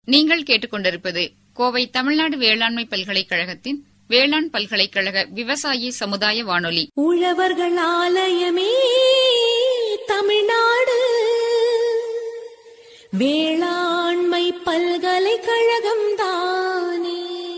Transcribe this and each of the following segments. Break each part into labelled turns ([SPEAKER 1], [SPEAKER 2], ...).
[SPEAKER 1] நீங்கள் கேட்டுக்கொண்டிருப்பது கோவை தமிழ்நாடு வேளாண்மை பல்கலைக்கழகத்தின் வேளாண் பல்கலைக்கழக விவசாயி சமுதாய வானொலி
[SPEAKER 2] உழவர்கள் ஆலயமே தமிழ்நாடு வேளாண்மை பல்கலைக்கழகம் தானே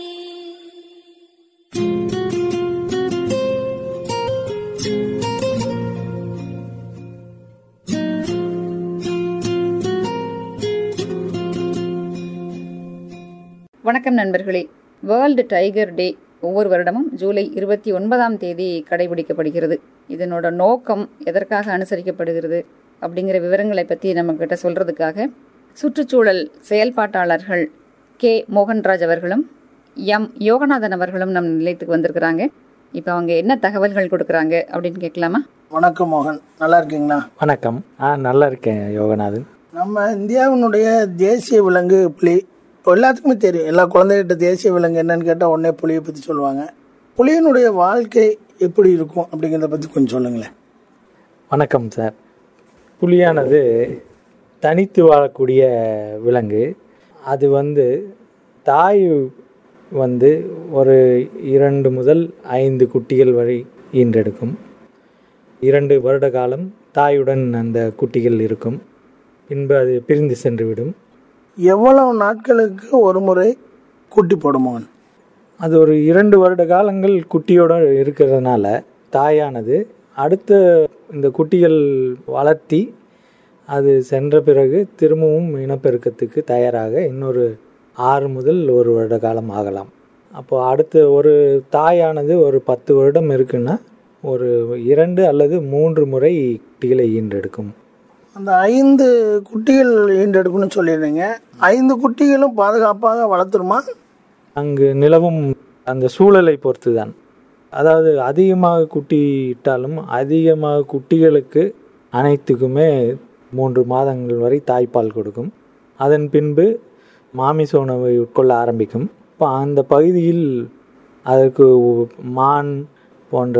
[SPEAKER 3] வணக்கம் நண்பர்களே வேர்ல்டு டைகர் டே ஒவ்வொரு வருடமும் ஜூலை இருபத்தி ஒன்பதாம் தேதி கடைபிடிக்கப்படுகிறது இதனோட நோக்கம் எதற்காக அனுசரிக்கப்படுகிறது அப்படிங்கிற விவரங்களை பற்றி நம்மக்கிட்ட சொல்கிறதுக்காக சுற்றுச்சூழல் செயல்பாட்டாளர்கள் கே மோகன்ராஜ் அவர்களும் எம் யோகநாதன் அவர்களும் நம் நிலையத்துக்கு வந்திருக்கிறாங்க இப்போ அவங்க என்ன தகவல்கள் கொடுக்குறாங்க அப்படின்னு கேட்கலாமா
[SPEAKER 4] வணக்கம் மோகன் நல்லா இருக்கீங்களா
[SPEAKER 5] வணக்கம் ஆ நல்லா இருக்கேன் யோகநாதன்
[SPEAKER 4] நம்ம இந்தியாவினுடைய தேசிய விலங்கு புலி இப்போ எல்லாத்துக்குமே தெரியும் எல்லா குழந்தைகிட்ட தேசிய விலங்கு என்னன்னு கேட்டால் உடனே புலியை பற்றி சொல்லுவாங்க புலியினுடைய வாழ்க்கை எப்படி இருக்கும் அப்படிங்கிறத பற்றி கொஞ்சம் சொல்லுங்களேன்
[SPEAKER 5] வணக்கம் சார் புலியானது தனித்து வாழக்கூடிய விலங்கு அது வந்து தாய் வந்து ஒரு இரண்டு முதல் ஐந்து குட்டிகள் வரை ஈன்றெடுக்கும் இரண்டு வருட காலம் தாயுடன் அந்த குட்டிகள் இருக்கும் பின்பு அது பிரிந்து சென்றுவிடும்
[SPEAKER 4] எவ்வளவு நாட்களுக்கு ஒரு முறை குட்டி போடும் மோகன்
[SPEAKER 5] அது ஒரு இரண்டு வருட காலங்கள் குட்டியோட இருக்கிறதுனால தாயானது அடுத்த இந்த குட்டிகள் வளர்த்தி அது சென்ற பிறகு திரும்பவும் இனப்பெருக்கத்துக்கு தயாராக இன்னொரு ஆறு முதல் ஒரு வருட காலம் ஆகலாம் அப்போ அடுத்த ஒரு தாயானது ஒரு பத்து வருடம் இருக்குன்னா ஒரு இரண்டு அல்லது மூன்று முறை குட்டிகளை ஈன்றெடுக்கும்
[SPEAKER 4] அந்த ஐந்து குட்டிகள் ஈண்டெடுக்கணும்னு சொல்லிடுறீங்க ஐந்து குட்டிகளும் பாதுகாப்பாக வளர்த்துருமா
[SPEAKER 5] அங்கு நிலவும் அந்த சூழலை பொறுத்து தான் அதாவது அதிகமாக குட்டி இட்டாலும் அதிகமாக குட்டிகளுக்கு அனைத்துக்குமே மூன்று மாதங்கள் வரை தாய்ப்பால் கொடுக்கும் அதன் பின்பு மாமிச உணவை உட்கொள்ள ஆரம்பிக்கும் இப்போ அந்த பகுதியில் அதற்கு மான் போன்ற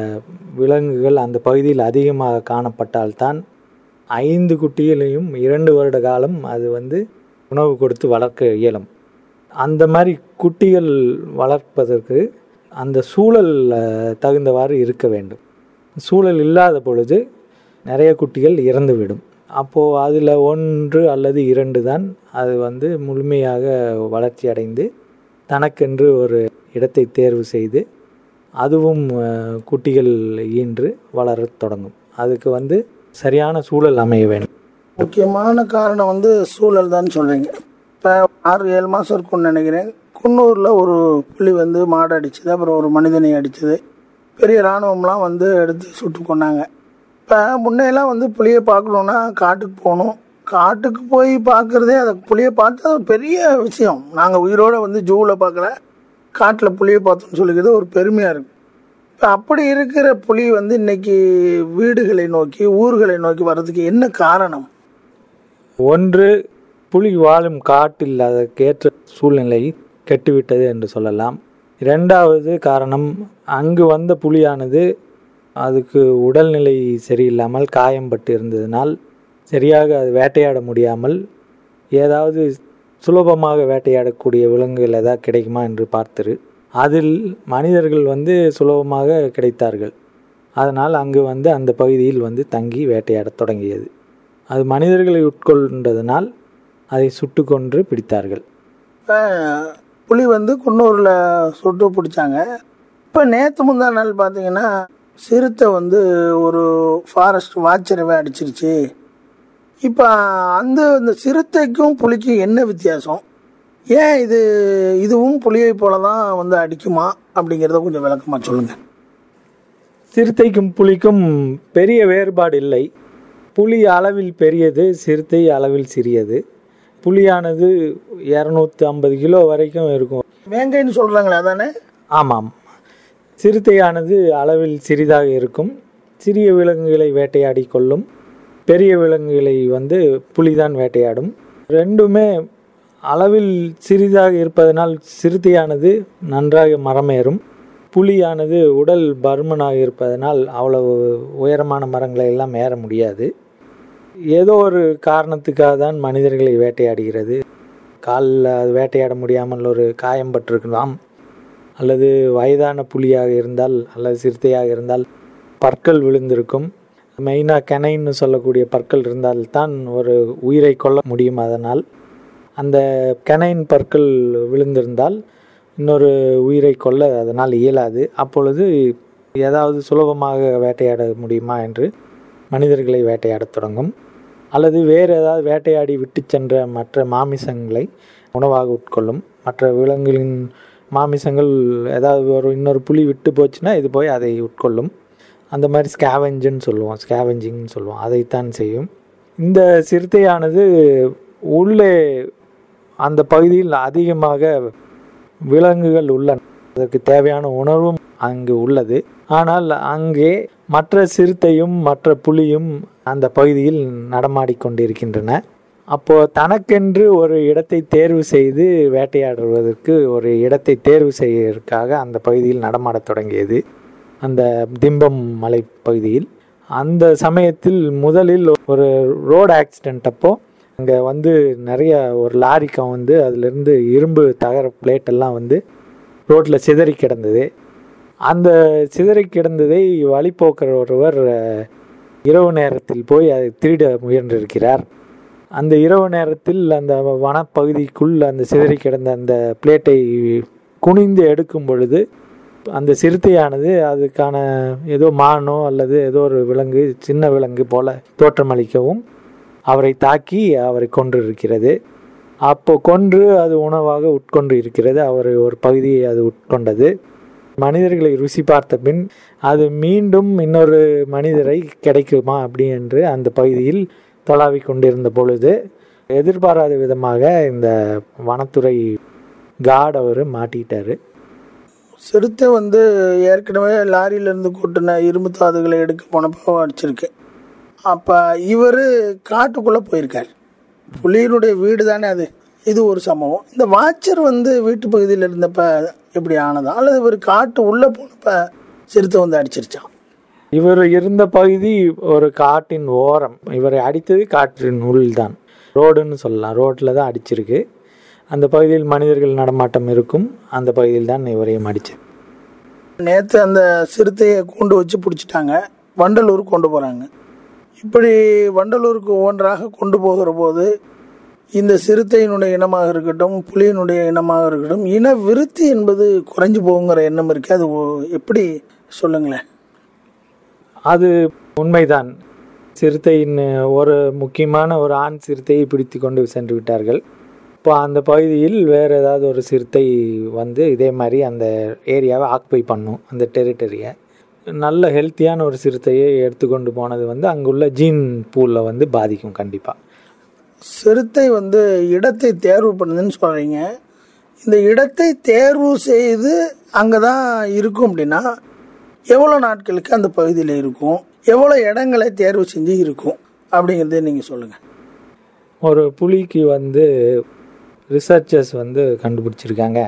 [SPEAKER 5] விலங்குகள் அந்த பகுதியில் அதிகமாக காணப்பட்டால்தான் ஐந்து குட்டிகளையும் இரண்டு வருட காலம் அது வந்து உணவு கொடுத்து வளர்க்க இயலும் அந்த மாதிரி குட்டிகள் வளர்ப்பதற்கு அந்த சூழல் அஹ், தகுந்தவாறு இருக்க வேண்டும் சூழல் இல்லாத பொழுது நிறைய குட்டிகள் இறந்துவிடும் அப்போது அதில் ஒன்று அல்லது இரண்டு தான் அது வந்து முழுமையாக வளர்ச்சி அடைந்து தனக்கென்று ஒரு இடத்தை தேர்வு செய்து அதுவும் அஹ், குட்டிகள் ஈன்று வளரத் தொடங்கும் அதுக்கு வந்து சரியான சூழல் அமைய வேண்டும்
[SPEAKER 4] முக்கியமான காரணம் வந்து சூழல் தான் சொல்கிறீங்க இப்போ ஆறு ஏழு மாதம் இருக்கும்னு நினைக்கிறேன் குன்னூரில் ஒரு புலி வந்து மாடு அடிச்சது அப்புறம் ஒரு மனிதனை அடிச்சது பெரிய இராணுவம்லாம் வந்து எடுத்து சுட்டு கொண்டாங்க இப்போ முன்னையெல்லாம் வந்து புலியை பார்க்கணுன்னா காட்டுக்கு போகணும் காட்டுக்கு போய் பார்க்குறதே அதை புலியை பார்த்து அது ஒரு பெரிய விஷயம் நாங்கள் உயிரோடு வந்து ஜூவில் பார்க்கல காட்டில் புலியை பார்த்தோம்னு சொல்லிக்கிறது ஒரு பெருமையாக இருக்கும் இப்போ அப்படி இருக்கிற புலி வந்து இன்னைக்கு வீடுகளை நோக்கி ஊர்களை நோக்கி வர்றதுக்கு என்ன காரணம்
[SPEAKER 5] ஒன்று புலி வாழும் காட்டில் அதற்கேற்ற சூழ்நிலை கெட்டுவிட்டது என்று சொல்லலாம் இரண்டாவது காரணம் அங்கு வந்த புலியானது அதுக்கு உடல்நிலை சரியில்லாமல் காயம்பட்டு இருந்ததினால் சரியாக அது வேட்டையாட முடியாமல் ஏதாவது சுலபமாக வேட்டையாடக்கூடிய விலங்குகள் ஏதாவது கிடைக்குமா என்று பார்த்துரு அதில் மனிதர்கள் வந்து சுலபமாக கிடைத்தார்கள் அதனால் அங்கு வந்து அந்த பகுதியில் வந்து தங்கி வேட்டையாடத் தொடங்கியது அது மனிதர்களை உட்கொண்டதனால் அதை சுட்டு கொன்று பிடித்தார்கள்
[SPEAKER 4] இப்போ புலி வந்து குன்னூரில் சுட்டு பிடிச்சாங்க இப்போ நேற்று முந்தா நாள் பார்த்தீங்கன்னா சிறுத்தை வந்து ஒரு ஃபாரஸ்ட் வாட்சரவை அடிச்சிருச்சு இப்போ அந்த இந்த சிறுத்தைக்கும் புலிக்கும் என்ன வித்தியாசம் ஏன் இது இதுவும் புலியை போல தான் வந்து அடிக்குமா அப்படிங்கிறத கொஞ்சம் விளக்கமாக சொல்லுங்கள்
[SPEAKER 5] சிறுத்தைக்கும் புலிக்கும் பெரிய வேறுபாடு இல்லை புலி அளவில் பெரியது சிறுத்தை அளவில் சிறியது புலியானது இரநூத்தி ஐம்பது கிலோ வரைக்கும் இருக்கும்
[SPEAKER 4] வேங்கைன்னு சொல்கிறாங்களே அதானே
[SPEAKER 5] ஆமாம் சிறுத்தையானது அளவில் சிறிதாக இருக்கும் சிறிய விலங்குகளை வேட்டையாடி கொள்ளும் பெரிய விலங்குகளை வந்து புலிதான் வேட்டையாடும் ரெண்டுமே அளவில் சிறிதாக இருப்பதனால் சிறுத்தையானது நன்றாக மரமேறும் புலியானது உடல் பருமனாக இருப்பதனால் அவ்வளவு உயரமான மரங்களை எல்லாம் ஏற முடியாது ஏதோ ஒரு காரணத்துக்காக தான் மனிதர்களை வேட்டையாடுகிறது காலில் அது வேட்டையாட முடியாமல் ஒரு காயம் பட்டிருக்கலாம் அல்லது வயதான புலியாக இருந்தால் அல்லது சிறுத்தையாக இருந்தால் பற்கள் விழுந்திருக்கும் மெயினாக கெனைன்னு சொல்லக்கூடிய பற்கள் இருந்தால்தான் ஒரு உயிரை கொல்ல முடியும் அதனால் அந்த கெனைன் பற்கள் விழுந்திருந்தால் இன்னொரு உயிரை கொல்ல அதனால் இயலாது அப்பொழுது ஏதாவது சுலபமாக வேட்டையாட முடியுமா என்று மனிதர்களை வேட்டையாடத் தொடங்கும் அல்லது வேறு ஏதாவது வேட்டையாடி விட்டு சென்ற மற்ற மாமிசங்களை உணவாக உட்கொள்ளும் மற்ற விலங்குகளின் மாமிசங்கள் ஏதாவது ஒரு இன்னொரு புலி விட்டு போச்சுன்னா இது போய் அதை உட்கொள்ளும் அந்த மாதிரி ஸ்கேவெஞ்சுன்னு சொல்லுவோம் ஸ்கேவெஞ்சிங்னு சொல்லுவோம் அதைத்தான் செய்யும் இந்த சிறுத்தையானது உள்ளே அந்த பகுதியில் அதிகமாக விலங்குகள் உள்ளன அதற்கு தேவையான உணவும் அங்கு உள்ளது ஆனால் அங்கே மற்ற சிறுத்தையும் மற்ற புலியும் அந்த பகுதியில் நடமாடிக்கொண்டிருக்கின்றன அப்போ தனக்கென்று ஒரு இடத்தை தேர்வு செய்து வேட்டையாடுவதற்கு ஒரு இடத்தை தேர்வு செய்வதற்காக அந்த பகுதியில் நடமாடத் தொடங்கியது அந்த திம்பம் மலை பகுதியில் அந்த சமயத்தில் முதலில் ஒரு ரோடு ஆக்சிடென்ட் அப்போ அங்கே வந்து நிறைய ஒரு லாரி வந்து அதிலிருந்து இரும்பு தகர பிளேட் எல்லாம் வந்து ரோட்டில் சிதறி கிடந்தது அந்த சிதறி கிடந்ததை வழிபோக்கர் ஒருவர் அஹ், இரவு நேரத்தில் போய் அதை திருட முயன்றிருக்கிறார் அந்த இரவு நேரத்தில் அந்த வனப்பகுதிக்குள் அந்த சிதறி கிடந்த அந்த பிளேட்டை குனிந்து எடுக்கும் பொழுது அந்த சிறுத்தையானது அதுக்கான ஏதோ மானோ அல்லது ஏதோ ஒரு விலங்கு சின்ன விலங்கு போல தோற்றமளிக்கவும் அவரை தாக்கி அவரை கொன்று இருக்கிறது அப்போ கொன்று அது உணவாக உட்கொண்டு இருக்கிறது அவர் ஒரு பகுதியை அது உட்கொண்டது மனிதர்களை ருசி பார்த்த பின் அது மீண்டும் இன்னொரு மனிதரை கிடைக்குமா அப்படி என்று அந்த பகுதியில் தொலாவிக் கொண்டிருந்த பொழுது எதிர்பாராத விதமாக இந்த வனத்துறை கார்டு அவர் மாட்டிட்டாரு
[SPEAKER 4] சிறுத்தை வந்து ஏற்கனவே லாரியிலேருந்து கொட்டின இரும்பு தாதுகளை எடுக்க போனப்போ அடிச்சிருக்கு அப்போ இவர் காட்டுக்குள்ளே போயிருக்கார் புலியினுடைய வீடு தானே அது இது ஒரு சம்பவம் இந்த வாட்சர் வந்து வீட்டு பகுதியில் இருந்தப்ப எப்படி ஆனதா அல்லது இவர் காட்டு உள்ளே போனப்ப சிறுத்தை வந்து அடிச்சிருச்சான்
[SPEAKER 5] இவர் இருந்த பகுதி ஒரு காட்டின் ஓரம் இவரை அடித்தது காற்றின் உள் தான் ரோடுன்னு சொல்லலாம் ரோட்டில் தான் அடிச்சிருக்கு அந்த பகுதியில் மனிதர்கள் நடமாட்டம் இருக்கும் அந்த பகுதியில் தான் இவரையும் அடிச்சது
[SPEAKER 4] நேற்று அந்த சிறுத்தையை கூண்டு வச்சு பிடிச்சிட்டாங்க வண்டலூர் கொண்டு போகிறாங்க இப்படி வண்டலூருக்கு ஒவ்வொன்றாக கொண்டு போகிற போது இந்த சிறுத்தையினுடைய இனமாக இருக்கட்டும் புலியினுடைய இனமாக இருக்கட்டும் இன விருத்தி என்பது குறைஞ்சு போகுங்கிற எண்ணம் இருக்கு அது ஒ- எப்படி சொல்லுங்களேன்
[SPEAKER 5] அது உண்மைதான் சிறுத்தையின் ஒரு முக்கியமான ஒரு ஆண் சிறுத்தையை பிடித்து கொண்டு சென்று விட்டார்கள் இப்போ அந்த பகுதியில் வேறு ஏதாவது ஒரு சிறுத்தை வந்து இதே மாதிரி அந்த ஏரியாவை ஆக்குபை பண்ணும் அந்த டெரிட்டரியை நல்ல ஹெல்த்தியான ஒரு சிறுத்தையை எடுத்துக்கொண்டு போனது வந்து அங்குள்ள ஜீன் பூலில் வந்து பாதிக்கும் கண்டிப்பாக
[SPEAKER 4] சிறுத்தை வந்து இடத்தை தேர்வு பண்ணுதுன்னு சொல்கிறீங்க இந்த இடத்தை தேர்வு செய்து அங்கே தான் இருக்கும் அப்படின்னா எவ்வளோ நாட்களுக்கு அந்த பகுதியில் இருக்கும் எவ்வளோ இடங்களை தேர்வு செஞ்சு இருக்கும் அப்படிங்கிறத நீங்கள் சொல்லுங்கள்
[SPEAKER 5] ஒரு புலிக்கு வந்து ரிசர்ச்சர்ஸ் வந்து கண்டுபிடிச்சிருக்காங்க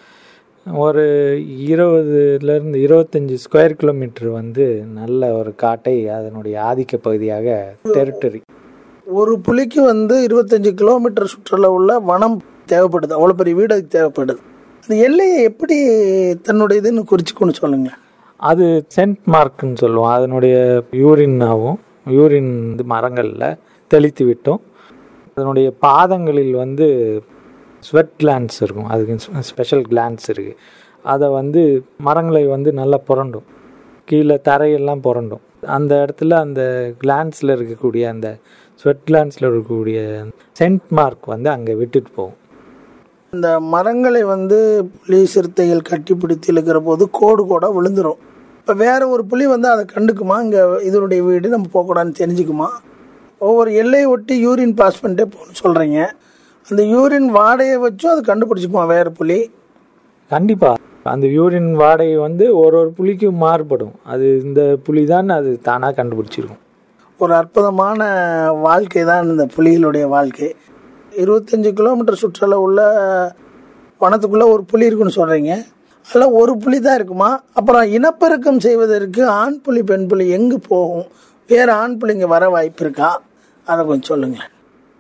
[SPEAKER 5] ஒரு இருபதுலேருந்து இருபத்தஞ்சி ஸ்கொயர் கிலோமீட்டர் வந்து நல்ல ஒரு காட்டை அதனுடைய ஆதிக்க பகுதியாக டெரிட்டரி
[SPEAKER 4] ஒரு புலிக்கு வந்து இருபத்தஞ்சு கிலோமீட்டர் சுற்றுலா உள்ள வனம் தேவைப்படுது அவ்வளோ பெரிய வீடு அதுக்கு தேவைப்படுது அந்த எல்லையை எப்படி தன்னுடைய இதுன்னு குறிச்சுக்கொண்டு சொல்லுங்களேன்
[SPEAKER 5] அது சென்ட் மார்க்னு சொல்லுவோம் அதனுடைய யூரின்னாவும் யூரின் வந்து மரங்களில் தெளித்து விட்டோம் அதனுடைய பாதங்களில் வந்து ஸ்வெட் கிளான்ஸ் இருக்கும் அதுக்கு ஸ்பெஷல் கிளான்ஸ் இருக்குது அதை வந்து மரங்களை வந்து நல்லா புரண்டும் கீழே தரையெல்லாம் புரண்டும் அந்த இடத்துல அந்த கிளான்ஸில் இருக்கக்கூடிய அந்த ஸ்வெட் கிளான்ஸில் இருக்கக்கூடிய சென்ட் மார்க் வந்து அங்கே விட்டுட்டு போகும்
[SPEAKER 4] இந்த மரங்களை வந்து புலி சிறுத்தைகள் கட்டி பிடித்து இழுக்கிற போது கோடு கோடாக விழுந்துரும் இப்போ வேற ஒரு புலி வந்து அதை கண்டுக்குமா இங்கே இதனுடைய வீடு நம்ம போகக்கூடாதுன்னு தெரிஞ்சுக்குமா ஒவ்வொரு எல்லையை ஒட்டி யூரின் பாஸ் பண்ணிட்டே போகணும்னு சொல்கிறீங்க அந்த யூரின் வாடையை வச்சும் அது கண்டுபிடிச்சிக்குமா வேற புலி
[SPEAKER 5] கண்டிப்பாக அந்த யூரின் வாடகை வந்து ஒரு ஒரு புலிக்கும் மாறுபடும் அது இந்த புலி தான் அது தானாக கண்டுபிடிச்சிருக்கும்
[SPEAKER 4] ஒரு அற்புதமான வாழ்க்கை தான் இந்த புலிகளுடைய வாழ்க்கை இருபத்தஞ்சு கிலோமீட்டர் சுற்றளவு உள்ள வனத்துக்குள்ளே ஒரு புலி இருக்குன்னு சொல்கிறீங்க அதில் ஒரு புலி தான் இருக்குமா அப்புறம் இனப்பெருக்கம் செய்வதற்கு ஆண் புலி பெண் புலி எங்கே போகும் வேறு ஆண் புலிங்க வர வாய்ப்பு இருக்கா அதை கொஞ்சம் சொல்லுங்களேன்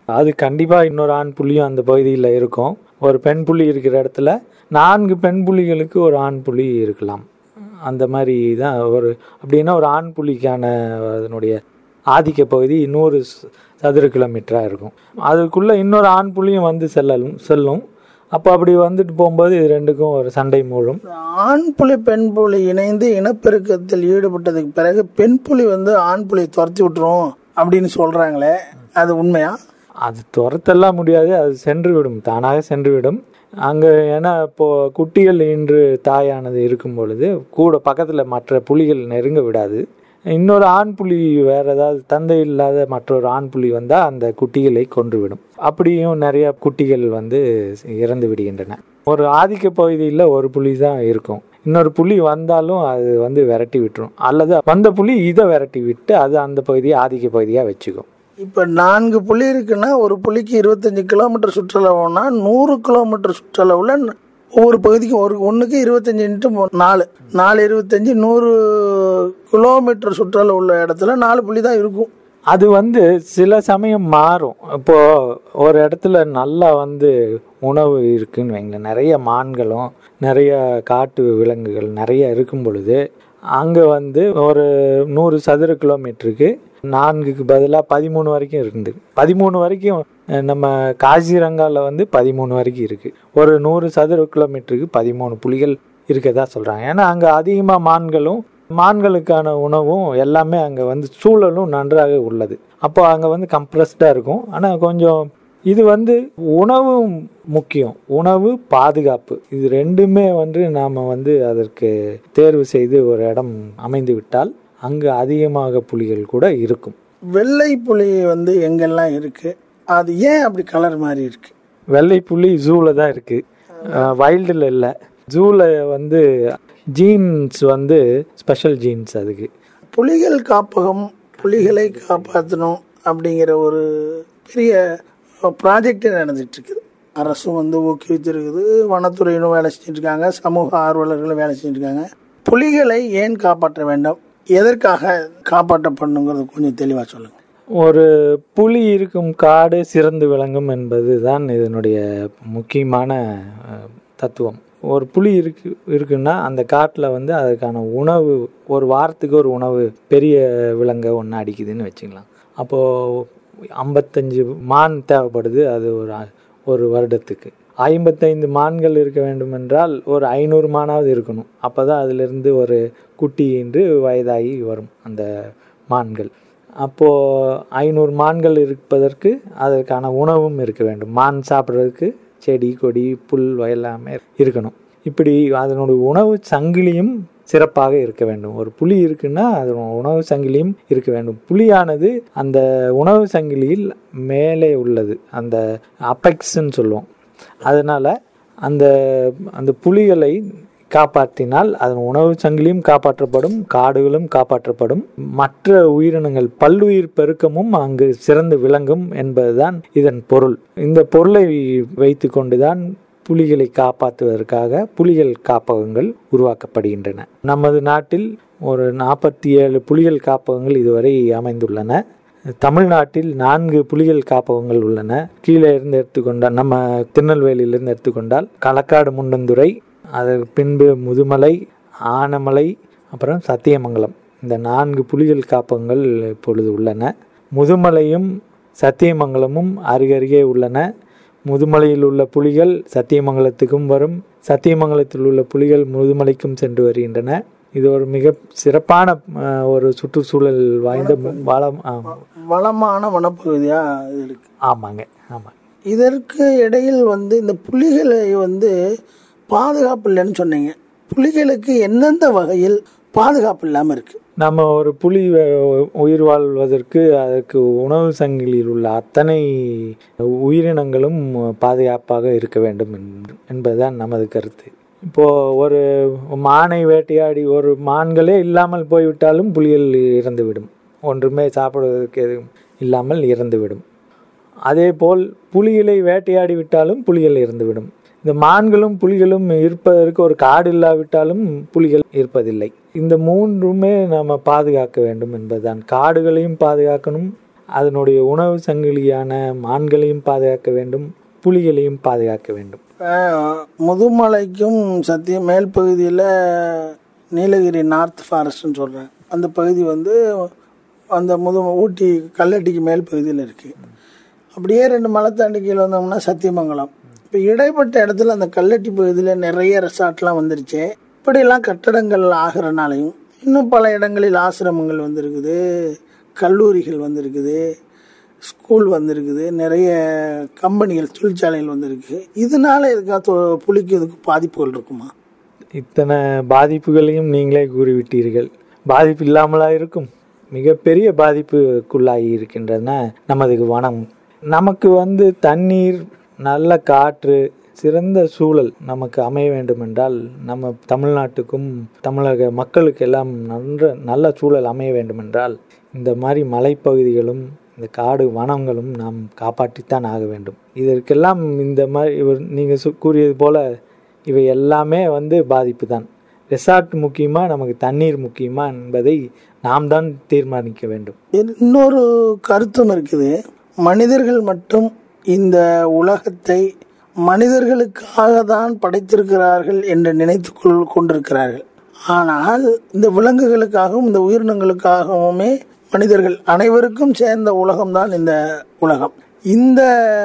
[SPEAKER 5] அது கண்டிப்பாக இன்னொரு ஆண் புலியும் அந்த பகுதியில் இருக்கும் ஒரு பெண் புலி இருக்கிற இடத்துல நான்கு பெண் புலிகளுக்கு ஒரு ஆண் புலி இருக்கலாம் அந்த மாதிரி தான் ஒரு அப்படின்னா ஒரு ஆண் புலிக்கான அதனுடைய ஆதிக்க பகுதி நூறு ச- சதுர கிலோமீட்டராக இருக்கும் அதுக்குள்ளே இன்னொரு ஆண் புலியும் வந்து செல்லலும் செல்லும் அப்போ அப்படி வந்துட்டு போகும்போது இது ரெண்டுக்கும் ஒரு சண்டை மூழும்
[SPEAKER 4] ஆண் புலி பெண் புலி இணைந்து இனப்பெருக்கத்தில் ஈடுபட்டதுக்கு பிறகு பெண் புலி வந்து ஆண் புலியை துரத்தி விட்டுரும் அப்படின்னு சொல்றாங்களே அது உண்மையா
[SPEAKER 5] அது துரத்தெல்லாம் முடியாது அது சென்று விடும் தானாக சென்று விடும் அங்கே ஏன்னா இப்போ குட்டிகள் இன்று தாயானது இருக்கும் பொழுது கூட பக்கத்தில் மற்ற புலிகள் நெருங்க விடாது இன்னொரு ஆண் புலி வேற ஏதாவது தந்தை இல்லாத மற்றொரு ஆண் புலி வந்தால் அந்த குட்டிகளை கொன்றுவிடும் அப்படியும் நிறைய குட்டிகள் வந்து இறந்து விடுகின்றன ஒரு ஆதிக்க பகுதியில் ஒரு புலி தான் இருக்கும் இன்னொரு புலி வந்தாலும் அது வந்து விரட்டி விட்டுரும் அல்லது வந்த புலி இதை விரட்டி விட்டு அது அந்த பகுதியை ஆதிக்க பகுதியாக வச்சுக்கும்
[SPEAKER 4] இப்ப நான்கு புலி இருக்குன்னா ஒரு புலிக்கு இருபத்தஞ்சு கிலோமீட்டர் சுற்றளவுனா நூறு கிலோமீட்டர் சுற்றளவுல ஒவ்வொரு பகுதிக்கும் ஒரு ஒண்ணுக்கு இருபத்தஞ்சு இன்ட்டு மூ- நாலு நாலு இருபத்தஞ்சு நூறு கிலோமீட்டர் சுற்றளவு உள்ள இடத்துல நாலு புலி தான் இருக்கும்
[SPEAKER 5] அது வந்து சில சமயம் மாறும் இப்போ ஒரு இடத்துல நல்லா வந்து உணவு இருக்குன்னு வைங்களேன் நிறைய மான்களும் நிறைய காட்டு விலங்குகள் நிறைய இருக்கும் பொழுது அங்கே வந்து ஒரு நூறு சதுர கிலோமீட்டருக்கு நான்குக்கு பதிலாக பதிமூணு வரைக்கும் இருக்குது பதிமூணு வரைக்கும் அஹ், நம்ம காசிரங்காவில் வந்து பதிமூணு வரைக்கும் இருக்குது ஒரு நூறு சதுர கிலோமீட்டருக்கு பதிமூணு புலிகள் இருக்கதா சொல்கிறாங்க ஏன்னா அங்கே அதிகமாக மான்களும் மான்களுக்கான உணவும் எல்லாமே அங்கே வந்து சூழலும் நன்றாக உள்ளது அப்போ அங்கே வந்து கம்ப்ரஸ்டாக இருக்கும் ஆனால் கொஞ்சம் இது வந்து உணவு முக்கியம் உணவு பாதுகாப்பு இது ரெண்டுமே வந்து நாம் வந்து அதற்கு தேர்வு செய்து ஒரு இடம் அமைந்து விட்டால் அங்கு அதிகமாக புலிகள் கூட இருக்கும்
[SPEAKER 4] வெள்ளை புலி வந்து எங்கெல்லாம் இருக்கு அது ஏன் அப்படி கலர் மாதிரி இருக்கு
[SPEAKER 5] வெள்ளை புலி ஜூவில் தான் இருக்குது வைல்டில் இல்லை ஜூவில் வந்து ஜீன்ஸ் வந்து ஸ்பெஷல் ஜீன்ஸ் அதுக்கு
[SPEAKER 4] புலிகள் காப்பகம் புலிகளை காப்பாற்றணும் அப்படிங்கிற ஒரு பெரிய ப்ராஜெக்ட் நடந்துட்டு இருக்குது அரசும் வந்து ஊக்குவிச்சிருக்குது வனத்துறையினும் வேலை செஞ்சுட்டு இருக்காங்க சமூக ஆர்வலர்களும் வேலை செஞ்சுட்டு இருக்காங்க புலிகளை ஏன் காப்பாற்ற வேண்டும் எதற்காக காப்பாற்றப்படணுங்கிறது கொஞ்சம் தெளிவாக சொல்லுங்க
[SPEAKER 5] ஒரு புலி இருக்கும் காடு சிறந்து விளங்கும் என்பது தான் இதனுடைய முக்கியமான அஹ், தத்துவம் ஒரு புலி இருக்கு இருக்குன்னா அந்த காட்டில் வந்து அதுக்கான உணவு ஒரு வாரத்துக்கு ஒரு உணவு பெரிய விலங்கை ஒன்று அடிக்குதுன்னு வச்சுக்கலாம் அப்போது ஐம்பத்தஞ்சு மான் தேவைப்படுது அது ஒரு அ- ஒரு வருடத்துக்கு ஐம்பத்தைந்து மான்கள் இருக்க வேண்டும் என்றால் ஒரு ஐநூறு மானாவது இருக்கணும் அப்போ தான் அதிலிருந்து ஒரு குட்டி என்று வயதாகி வரும் அந்த மான்கள் அப்போது ஐநூறு மான்கள் இருப்பதற்கு அதற்கான உணவும் இருக்க வேண்டும் மான் சாப்பிட்றதுக்கு செடி கொடி புல் எல்லாமே இருக்கணும் இப்படி அதனுடைய உணவு சங்கிலியும் சிறப்பாக இருக்க வேண்டும் ஒரு புலி இருக்குன்னா அதனோட உணவு சங்கிலியும் இருக்க வேண்டும் புலியானது அந்த உணவு சங்கிலியில் மேலே உள்ளது அந்த அப்பெக்ஸ்ன்னு சொல்லுவோம் அதனால் அந்த அந்த புலிகளை காப்பாற்றினால் அதன் உணவு சங்கிலியும் காப்பாற்றப்படும் காடுகளும் காப்பாற்றப்படும் மற்ற உயிரினங்கள் பல்லுயிர் பெருக்கமும் அங்கு சிறந்து விளங்கும் என்பதுதான் இதன் பொருள் இந்த பொருளை வைத்து கொண்டுதான் புலிகளை காப்பாற்றுவதற்காக புலிகள் காப்பகங்கள் உருவாக்கப்படுகின்றன நமது நாட்டில் ஒரு நாற்பத்தி ஏழு புலிகள் காப்பகங்கள் இதுவரை அமைந்துள்ளன தமிழ்நாட்டில் நான்கு புலிகள் காப்பகங்கள் உள்ளன கீழே இருந்து எடுத்துக்கொண்டால் நம்ம திருநெல்வேலியிலிருந்து எடுத்துக்கொண்டால் களக்காடு முண்டந்துறை அதற்கு பின்பு முதுமலை ஆனமலை அப்புறம் சத்தியமங்கலம் இந்த நான்கு புலிகள் காப்பகங்கள் இப்பொழுது உள்ளன முதுமலையும் சத்தியமங்கலமும் அருகருகே உள்ளன முதுமலையில் உள்ள புலிகள் சத்தியமங்கலத்துக்கும் வரும் சத்தியமங்கலத்தில் உள்ள புலிகள் முதுமலைக்கும் சென்று வருகின்றன இது ஒரு மிக சிறப்பான அஹ், ஒரு சுற்றுச்சூழல் வாய்ந்த வளம் ஆமா.
[SPEAKER 4] வளமான வனப்பகுதியா இது இருக்கு
[SPEAKER 5] ஆமாங்க ஆமாங்க
[SPEAKER 4] இதற்கு இடையில் வந்து இந்த புலிகளை வந்து பாதுகாப்பு இல்லைன்னு சொன்னீங்க புலிகளுக்கு எந்தெந்த வகையில் பாதுகாப்பு இல்லாமல் இருக்கு
[SPEAKER 5] நம்ம ஒரு புலி வ- உயிர் வாழ்வதற்கு அதற்கு உணவு சங்கிலியில் உள்ள அத்தனை உயிரினங்களும் பாதுகாப்பாக இருக்க வேண்டும் என்று- என்பதுதான் நமது கருத்து இப்போ ஒரு மானை வேட்டையாடி ஒரு மான்களே இல்லாமல் போய்விட்டாலும் புலிகள் இறந்துவிடும் ஒன்றுமே சாப்பிடுவதற்கு எதுவும் இல்லாமல் இறந்துவிடும் அதேபோல் புலிகளை வேட்டையாடி விட்டாலும் புலிகள் இறந்துவிடும் இந்த மான்களும் புலிகளும் இருப்பதற்கு ஒரு காடு இல்லாவிட்டாலும் புலிகள் இருப்பதில்லை இந்த மூன்றுமே நாம் பாதுகாக்க வேண்டும் என்பதுதான் காடுகளையும் பாதுகாக்கணும் அதனுடைய உணவு சங்கிலியான மான்களையும் பாதுகாக்க வேண்டும் புலிகளையும் பாதுகாக்க வேண்டும்
[SPEAKER 4] இப்போ முதுமலைக்கும் சத்திய மேல் பகுதியில் நீலகிரி நார்த் ஃபாரஸ்ட்னு சொல்கிறேன் அந்த பகுதி வந்து அந்த முது ஊட்டி கல்லட்டிக்கு மேல் பகுதியில் இருக்குது அப்படியே ரெண்டு மலை தாண்டி கீழே வந்தோம்னா சத்தியமங்கலம் இப்போ இடைப்பட்ட இடத்துல அந்த கல்லட்டி பகுதியில் நிறைய ரெசார்ட்லாம் வந்துருச்சு இப்படியெல்லாம் கட்டடங்கள் ஆகிறனாலையும் இன்னும் பல இடங்களில் ஆசிரமங்கள் வந்திருக்குது கல்லூரிகள் வந்திருக்குது ஸ்கூல் வந்திருக்குது நிறைய கம்பெனிகள் தொழிற்சாலைகள் வந்திருக்கு இதனால இதுக்கா தொ- புலிக்கு இதுக்கு பாதிப்புகள் இருக்குமா
[SPEAKER 5] இத்தனை பாதிப்புகளையும் நீங்களே கூறிவிட்டீர்கள் பாதிப்பு இல்லாமலா இருக்கும் மிகப்பெரிய பாதிப்புக்குள்ளாகி இருக்கின்றன நமது வனம் நமக்கு வந்து தண்ணீர் நல்ல காற்று சிறந்த சூழல் நமக்கு அமைய வேண்டுமென்றால் நம்ம தமிழ்நாட்டுக்கும் தமிழக மக்களுக்கு எல்லாம் நன்ற நல்ல சூழல் அமைய வேண்டுமென்றால் இந்த மாதிரி மலைப்பகுதிகளும் இந்த காடு வனங்களும் நாம் காப்பாற்றித்தான் ஆக வேண்டும் இதற்கெல்லாம் இந்த மாதிரி இவர் நீங்கள் சு- கூறியது போல இவை எல்லாமே வந்து பாதிப்பு தான் ரெசார்ட் முக்கியமா நமக்கு தண்ணீர் முக்கியமா என்பதை நாம் தான் தீர்மானிக்க வேண்டும்
[SPEAKER 4] இன்னொரு கருத்தும் இருக்குது மனிதர்கள் மட்டும் இந்த உலகத்தை மனிதர்களுக்காக தான் படைத்திருக்கிறார்கள் என்று நினைத்து கொள் கொண்டிருக்கிறார்கள் ஆனால் இந்த விலங்குகளுக்காகவும் இந்த உயிரினங்களுக்காகவுமே மனிதர்கள் அனைவருக்கும் சேர்ந்த உலகம்தான் இந்த உலகம் இந்த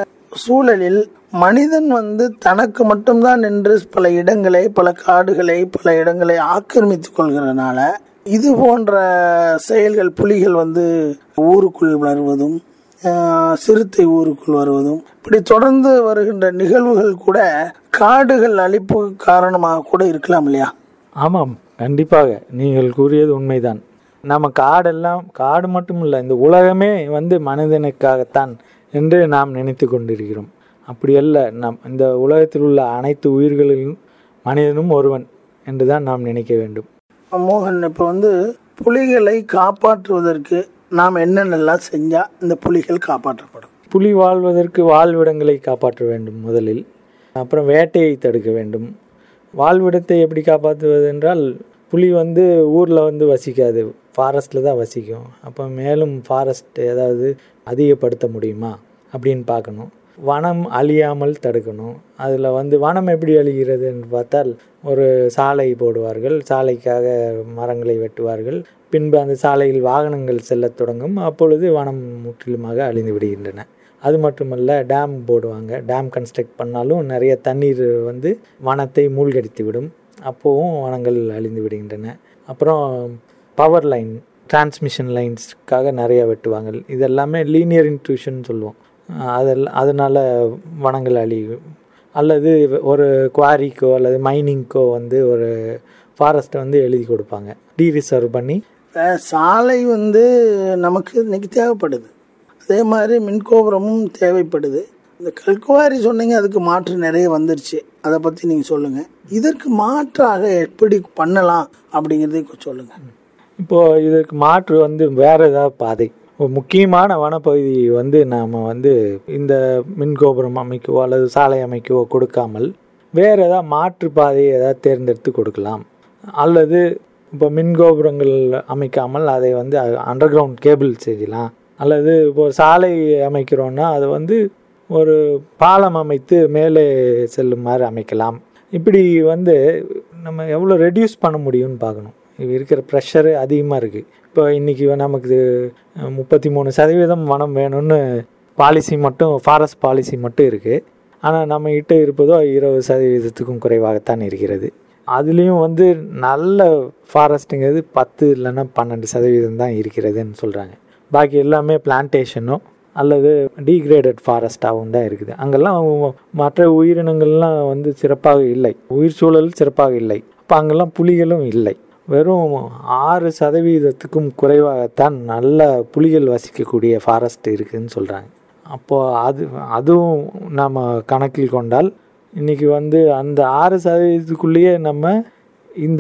[SPEAKER 4] சூழலில் மனிதன் வந்து தனக்கு மட்டும்தான் என்று பல இடங்களை பல காடுகளை பல இடங்களை ஆக்கிரமித்துக் கொள்கிறதுனால இது போன்ற செயல்கள் புலிகள் வந்து ஊருக்குள் வருவதும் ஆஹ், சிறுத்தை ஊருக்குள் வருவதும் இப்படி தொடர்ந்து வருகின்ற நிகழ்வுகள் கூட காடுகள் அழிப்பு காரணமாக கூட இருக்கலாம் இல்லையா
[SPEAKER 5] ஆமாம் கண்டிப்பாக நீங்கள் கூறியது உண்மைதான் நம்ம காடெல்லாம் காடு மட்டும் இல்லை இந்த உலகமே வந்து மனிதனுக்காகத்தான் என்று நாம் நினைத்து கொண்டிருக்கிறோம் அப்படி அல்ல நம் இந்த உலகத்தில் உள்ள அனைத்து உயிர்களிலும் மனிதனும் ஒருவன் என்று தான் நாம் நினைக்க வேண்டும்
[SPEAKER 4] மோகன் இப்போ வந்து புலிகளை காப்பாற்றுவதற்கு நாம் என்னென்னலாம் செஞ்சால் இந்த புலிகள் காப்பாற்றப்படும்
[SPEAKER 5] புலி வாழ்வதற்கு வாழ்விடங்களை காப்பாற்ற வேண்டும் முதலில் அப்புறம் வேட்டையை தடுக்க வேண்டும் வாழ்விடத்தை எப்படி காப்பாற்றுவது என்றால் புலி வந்து ஊரில் வந்து வசிக்காது ஃபாரஸ்ட்டில் தான் வசிக்கும் அப்போ மேலும் ஃபாரஸ்ட் ஏதாவது அதிகப்படுத்த முடியுமா அப்படின்னு பார்க்கணும் வனம் அழியாமல் தடுக்கணும் அதில் வந்து வனம் எப்படி அழிகிறது என்று பார்த்தால் ஒரு சாலை போடுவார்கள் சாலைக்காக மரங்களை வெட்டுவார்கள் பின்பு அந்த சாலையில் வாகனங்கள் செல்லத் தொடங்கும் அப்பொழுது வனம் முற்றிலுமாக அழிந்து விடுகின்றன அது மட்டுமல்ல டேம் போடுவாங்க டேம் கன்ஸ்ட்ரக்ட் பண்ணாலும் நிறைய தண்ணீர் வந்து வனத்தை மூழ்கடித்து விடும் அப்போவும் வனங்கள் அழிந்து விடுகின்றன அப்புறம் பவர் லைன் டிரான்ஸ்மிஷன் லைன்ஸ்க்காக நிறைய வெட்டுவாங்க இதெல்லாமே லீனியர் இன்ட்ரூஷன் சொல்லுவோம் அதெல்லாம் அதனால் வனங்கள் அழியும் அல்லது ஒரு குவாரிக்கோ அல்லது மைனிங்க்கோ வந்து ஒரு ஃபாரஸ்ட்டை வந்து எழுதி கொடுப்பாங்க டீரிசர்வ் பண்ணி
[SPEAKER 4] இப்ப சாலை வந்து நமக்கு இன்னைக்கு தேவைப்படுது அதே மாதிரி மின்கோபுரமும் தேவைப்படுது இந்த கல்குவாரி சொன்னீங்க அதுக்கு மாற்று நிறைய வந்துருச்சு அதை பற்றி நீங்கள் சொல்லுங்கள் இதற்கு மாற்றாக எப்படி பண்ணலாம் அப்படிங்கிறதை கொஞ்சம் சொல்லுங்கள்
[SPEAKER 5] இப்போது இதற்கு மாற்று வந்து வேற ஏதாவது பாதை ஒரு முக்கியமான வனப்பகுதி வந்து நாம் வந்து இந்த மின்கோபுரம் அமைக்கவோ அல்லது சாலை அமைக்கவோ கொடுக்காமல் வேறு ஏதாவது மாற்று பாதையை ஏதாவது தேர்ந்தெடுத்து கொடுக்கலாம் அல்லது இப்போ மின்கோபுரங்கள் அமைக்காமல் அதை வந்து அண்டர் கிரவுண்ட் கேபிள் செய்யலாம் அல்லது இப்போ ஒரு சாலை அமைக்கிறோன்னா அதை வந்து ஒரு பாலம் அமைத்து மேலே செல்லுமாறு அமைக்கலாம் இப்படி வந்து நம்ம எவ்வளோ ரெடியூஸ் பண்ண முடியும்னு பார்க்கணும் இது இருக்கிற ப்ரெஷரு அதிகமாக இருக்குது இப்போ இன்றைக்கி நமக்கு முப்பத்தி மூணு சதவீதம் வனம் வேணும்னு பாலிசி மட்டும் ஃபாரஸ்ட் பாலிசி மட்டும் இருக்குது ஆனால் நம்ம கிட்ட இருப்பதோ இருபது சதவீதத்துக்கும் குறைவாகத்தான் இருக்கிறது அதுலேயும் வந்து நல்ல ஃபாரஸ்ட்டுங்கிறது பத்து இல்லைன்னா பன்னெண்டு சதவீதம் தான் இருக்கிறதுன்னு சொல்கிறாங்க பாக்கி எல்லாமே பிளான்டேஷனும் அல்லது டீக்ரேடட் ஃபாரஸ்ட்டாகவும் தான் இருக்குது அங்கெல்லாம் மற்ற உயிரினங்கள்லாம் வந்து சிறப்பாக இல்லை உயிர் சூழல் சிறப்பாக இல்லை அப்போ அங்கெல்லாம் புலிகளும் இல்லை வெறும் ஆறு சதவீதத்துக்கும் குறைவாகத்தான் நல்ல புலிகள் வசிக்கக்கூடிய ஃபாரஸ்ட் இருக்குதுன்னு சொல்கிறாங்க அப்போது அது அதுவும் நாம் கணக்கில் கொண்டால் இன்றைக்கி வந்து அந்த ஆறு சதவீதத்துக்குள்ளேயே நம்ம இந்த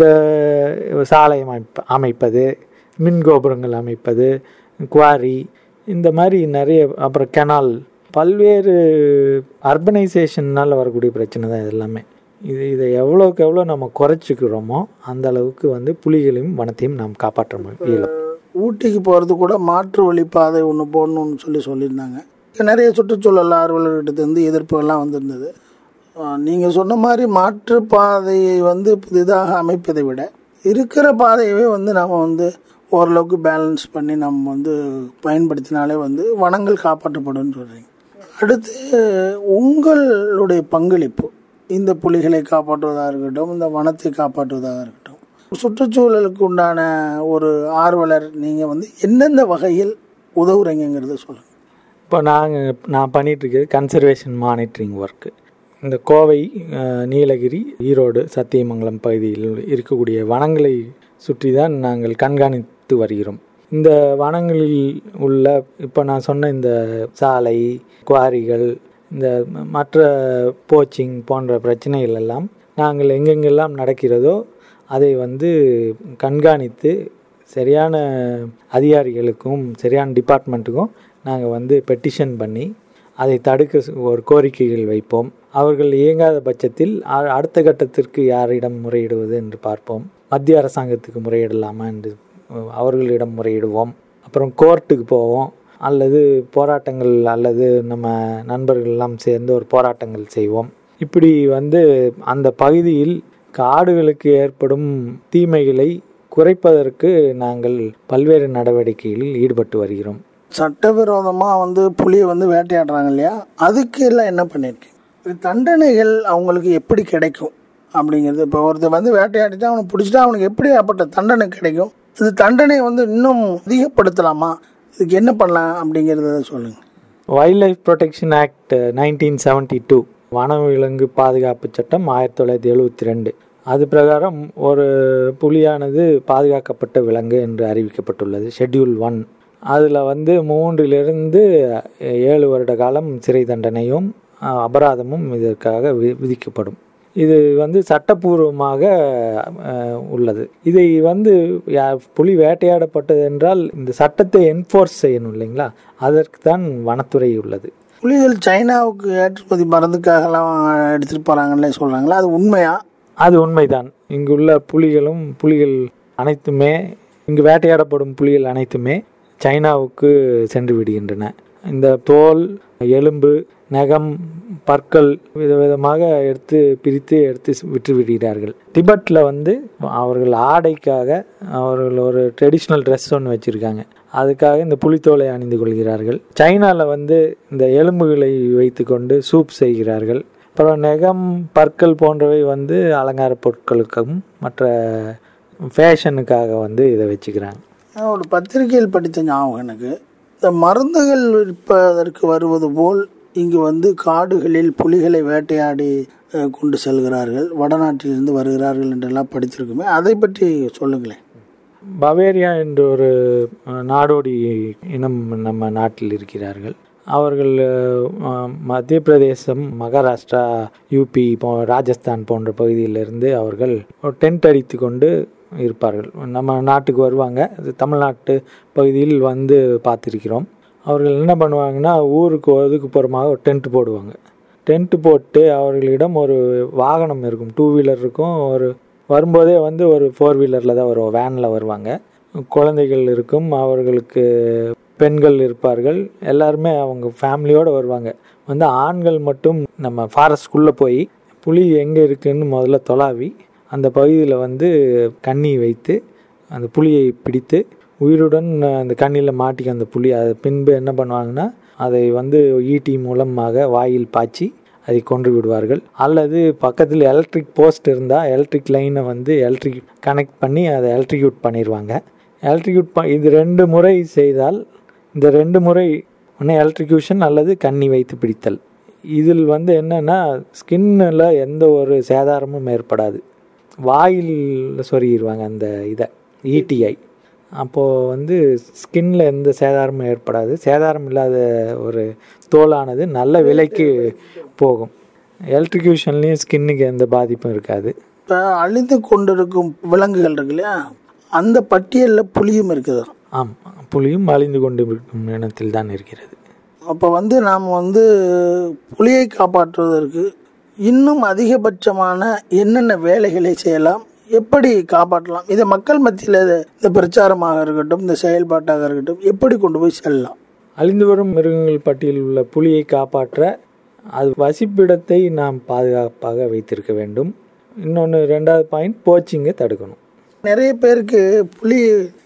[SPEAKER 5] சாலை அமைப்ப அமைப்பது மின் கோபுரங்கள் அமைப்பது குவாரி இந்த மாதிரி நிறைய அப்புறம் கெனால் பல்வேறு அர்பனைசேஷன்னால் வரக்கூடிய பிரச்சனை தான் இது எல்லாமே இது இதை எவ்வளோக்கு எவ்வளோ நம்ம குறைச்சிக்கிறோமோ அந்த அளவுக்கு வந்து புலிகளையும் வனத்தையும் நாம் காப்பாற்ற இயலும்
[SPEAKER 4] ஊட்டிக்கு போகிறது கூட மாற்று வழிப்பாதை ஒன்று போடணும்னு சொல்லி சொல்லியிருந்தாங்க நிறைய சுற்றுச்சூழல் ஆர்வலர்கிட்ட இருந்து எதிர்ப்புகள்லாம் வந்திருந்தது நீங்கள் சொன்ன மாதிரி மாற்று பாதையை வந்து புதிதாக அமைப்பதை விட இருக்கிற பாதையவே வந்து நாம் வந்து ஓரளவுக்கு பேலன்ஸ் பண்ணி நம்ம வந்து பயன்படுத்தினாலே வந்து வனங்கள் காப்பாற்றப்படும் சொல்கிறீங்க அடுத்து உங்களுடைய பங்களிப்பு இந்த புலிகளை காப்பாற்றுவதாக இருக்கட்டும் இந்த வனத்தை காப்பாற்றுவதாக இருக்கட்டும் சுற்றுச்சூழலுக்கு உண்டான ஒரு ஆர்வலர் நீங்கள் வந்து எந்தெந்த வகையில் உதவுறீங்கிறத சொல்லுங்கள்
[SPEAKER 5] இப்போ நாங்கள் நான் பண்ணிட்டு இருக்கிறது கன்சர்வேஷன் மானிட்டரிங் ஒர்க்கு இந்த கோவை அஹ், நீலகிரி ஈரோடு சத்தியமங்கலம் பகுதியில் இருக்கக்கூடிய வனங்களை சுற்றி தான் நாங்கள் கண்காணித்து வருகிறோம் இந்த வனங்களில் உள்ள இப்போ நான் சொன்ன இந்த சாலை குவாரிகள் இந்த ம- மற்ற போச்சிங் போன்ற பிரச்சனைகள் எல்லாம் நாங்கள் எங்கெங்கெல்லாம் நடக்கிறதோ அதை வந்து கண்காணித்து சரியான அதிகாரிகளுக்கும் சரியான டிபார்ட்மெண்ட்டுக்கும் நாங்கள் வந்து பெட்டிஷன் பண்ணி அதை தடுக்க ச- ஒரு கோரிக்கைகள் வைப்போம் அவர்கள் இயங்காத பட்சத்தில் அ- அடுத்த கட்டத்திற்கு யாரிடம் முறையிடுவது என்று பார்ப்போம் மத்திய அரசாங்கத்துக்கு முறையிடலாமா என்று அஹ், அவர்களிடம் முறையிடுவோம் அப்புறம் கோர்ட்டுக்கு போவோம் அல்லது போராட்டங்கள் அல்லது நம்ம நண்பர்கள் எல்லாம் சேர்ந்து ஒரு போராட்டங்கள் செய்வோம் இப்படி வந்து அந்த பகுதியில் காடுகளுக்கு ஏற்படும் தீமைகளை குறைப்பதற்கு நாங்கள் பல்வேறு நடவடிக்கைகளில் ஈடுபட்டு வருகிறோம்
[SPEAKER 4] சட்டவிரோதமாக வந்து புலியை வந்து வேட்டையாடுறாங்க இல்லையா அதுக்கு எல்லாம் என்ன பண்ணியிருக்கீங்க இது தண்டனைகள் அவங்களுக்கு எப்படி கிடைக்கும் அப்படிங்கிறது இப்போ ஒருத்தர் வந்து வேட்டையாடிட்டு அவனை பிடிச்சிட்டா அவனுக்கு எப்படி அப்பட்ட தண்டனை கிடைக்கும் இது தண்டனை வந்து இன்னும் அதிகப்படுத்தலாமா இதுக்கு என்ன பண்ணலாம் அப்படிங்கிறத சொல்லுங்கள்
[SPEAKER 5] wild life protection act nineteen seventy two வனவிலங்கு பாதுகாப்பு சட்டம் ஆயிரத்தி தொள்ளாயிரத்தி எழுபத்தி ரெண்டு அது பிரகாரம் ஒரு புலியானது பாதுகாக்கப்பட்ட விலங்கு என்று அறிவிக்கப்பட்டுள்ளது ஷெட்யூல் ஒன் அதில் வந்து மூன்றிலிருந்து ஏழு வருட காலம் சிறை தண்டனையும் அஹ், அபராதமும் இதற்காக வி- விதிக்கப்படும் இது வந்து சட்டப்பூர்வமாக அஹ், உள்ளது இதை வந்து யா- புலி வேட்டையாடப்பட்டது என்றால் இந்த சட்டத்தை என்ஃபோர்ஸ் செய்யணும் இல்லைங்களா அதற்கு தான் வனத்துறை உள்ளது
[SPEAKER 4] புலிகள் சைனாவுக்கு ஏற்றுமதி மருந்துக்காகலாம் எடுத்துகிட்டு போகிறாங்கன்னே சொல்கிறாங்களா அது உண்மையா
[SPEAKER 5] அது உண்மைதான் இங்குள்ள புலிகளும் புலிகள் அனைத்துமே இங்கு வேட்டையாடப்படும் புலிகள் அனைத்துமே சைனாவுக்கு சென்று விடுகின்றன இந்த தோல் எலும்பு நகம் பற்கள் விதவிதமாக எடுத்து பிரித்து எடுத்து விற்று விடுகிறார்கள் திபெட்டில் வந்து அவர்கள் ஆடைக்காக அவர்கள் ஒரு ட்ரெடிஷ்னல் ட்ரெஸ் ஒன்று வச்சுருக்காங்க அதுக்காக இந்த புலித்தோலை அணிந்து கொள்கிறார்கள் சைனாவில் வந்து இந்த எலும்புகளை வைத்துக்கொண்டு சூப் செய்கிறார்கள் அப்புறம் நெகம் பற்கள் போன்றவை வந்து அலங்கார பொருட்களுக்கும் மற்ற ஃபேஷனுக்காக வந்து இதை வச்சுக்கிறாங்க
[SPEAKER 4] நான் ஒரு பத்திரிகையில் படித்த ஞாபகம் எனக்கு இந்த மருந்துகள் விற்பதற்கு வருவது போல் இங்கு வந்து காடுகளில் புலிகளை வேட்டையாடி அஹ், கொண்டு செல்கிறார்கள் வடநாட்டிலிருந்து வருகிறார்கள் என்றெல்லாம் படித்திருக்குமே அதை பற்றி சொல்லுங்களேன்
[SPEAKER 5] பவேரியா என்ற ஒரு அஹ், நாடோடி இனம் நம்ம நாட்டில் இருக்கிறார்கள் அவர்கள் அஹ், மத்திய பிரதேசம் மகாராஷ்டிரா யூபி போ ராஜஸ்தான் போன்ற பகுதியிலிருந்து அவர்கள் ஒரு டென்ட் அடித்து கொண்டு இருப்பார்கள் நம்ம நாட்டுக்கு வருவாங்க அது தமிழ்நாட்டு பகுதியில் வந்து பார்த்துருக்கிறோம் அவர்கள் என்ன பண்ணுவாங்கன்னா ஊருக்கு ஒதுக்குப்புறமாக ஒரு டென்ட் போடுவாங்க டென்ட் போட்டு அவர்களிடம் ஒரு வாகனம் இருக்கும் டூ வீலர் இருக்கும் ஒரு வரும்போதே வந்து ஒரு ஃபோர் வீலரில் தான் வரும் வேனில் வருவாங்க குழந்தைகள் இருக்கும் அவர்களுக்கு பெண்கள் இருப்பார்கள் எல்லாருமே அவங்க ஃபேமிலியோடு வருவாங்க வந்து ஆண்கள் மட்டும் நம்ம ஃபாரஸ்ட்குள்ளே போய் புலி எங்கே இருக்குன்னு முதல்ல தொலாவி அந்த பகுதியில் வந்து கண்ணி வைத்து அந்த புலியை பிடித்து உயிருடன் அந்த கண்ணியில் மாட்டிக்க அந்த புலி அது பின்பு என்ன பண்ணுவாங்கன்னா அதை வந்து ஈட்டி மூலமாக வாயில் பாய்ச்சி அதை கொன்று விடுவார்கள் அல்லது பக்கத்தில் எலக்ட்ரிக் போஸ்ட் இருந்தால் எலக்ட்ரிக் லைனை வந்து எலக்ட்ரிக் கனெக்ட் பண்ணி அதை எலக்ட்ரிக்யூட் பண்ணிடுவாங்க எலக்ட்ரிக்யூட் ப இது ரெண்டு முறை செய்தால் இந்த ரெண்டு முறை ஒன்று எலக்ட்ரிக்யூஷன் அல்லது கண்ணி வைத்து பிடித்தல் இதில் வந்து என்னென்னா ஸ்கின்னில் எந்த ஒரு சேதாரமும் ஏற்படாது வாயில் சொருகிடுவாங்க அந்த இதை ஈடிஐ அப்போது வந்து ஸ்கின்ல எந்த சேதாரமும் ஏற்படாது சேதாரம் இல்லாத ஒரு தோலானது நல்ல விலைக்கு போகும் எலக்ட்ரிக்யூஷன்லேயும் ஸ்கின்னுக்கு எந்த பாதிப்பும் இருக்காது
[SPEAKER 4] இப்போ அழிந்து கொண்டிருக்கும் விலங்குகள் இருக்கு இல்லையா அந்த பட்டியலில் புலியும் இருக்குது
[SPEAKER 5] ஆம் புலியும் அழிந்து கொண்டு இருக்கும் இனத்தில் தான் இருக்கிறது
[SPEAKER 4] அப்போ வந்து நாம் வந்து புலியை காப்பாற்றுவதற்கு இன்னும் அதிகபட்சமான என்னென்ன வேலைகளை செய்யலாம் எப்படி காப்பாற்றலாம் இதை மக்கள் மத்தியில் இந்த பிரச்சாரமாக இருக்கட்டும் இந்த செயல்பாட்டாக இருக்கட்டும் எப்படி கொண்டு போய் செல்லலாம்
[SPEAKER 5] அழிந்து வரும் மிருகங்கள் பட்டியலில் உள்ள புலியை காப்பாற்ற அது வசிப்பிடத்தை நாம் பாதுகாப்பாக வைத்திருக்க வேண்டும் இன்னொன்று ரெண்டாவது பாயிண்ட் போச்சிங்கை தடுக்கணும்
[SPEAKER 4] நிறைய பேருக்கு புலி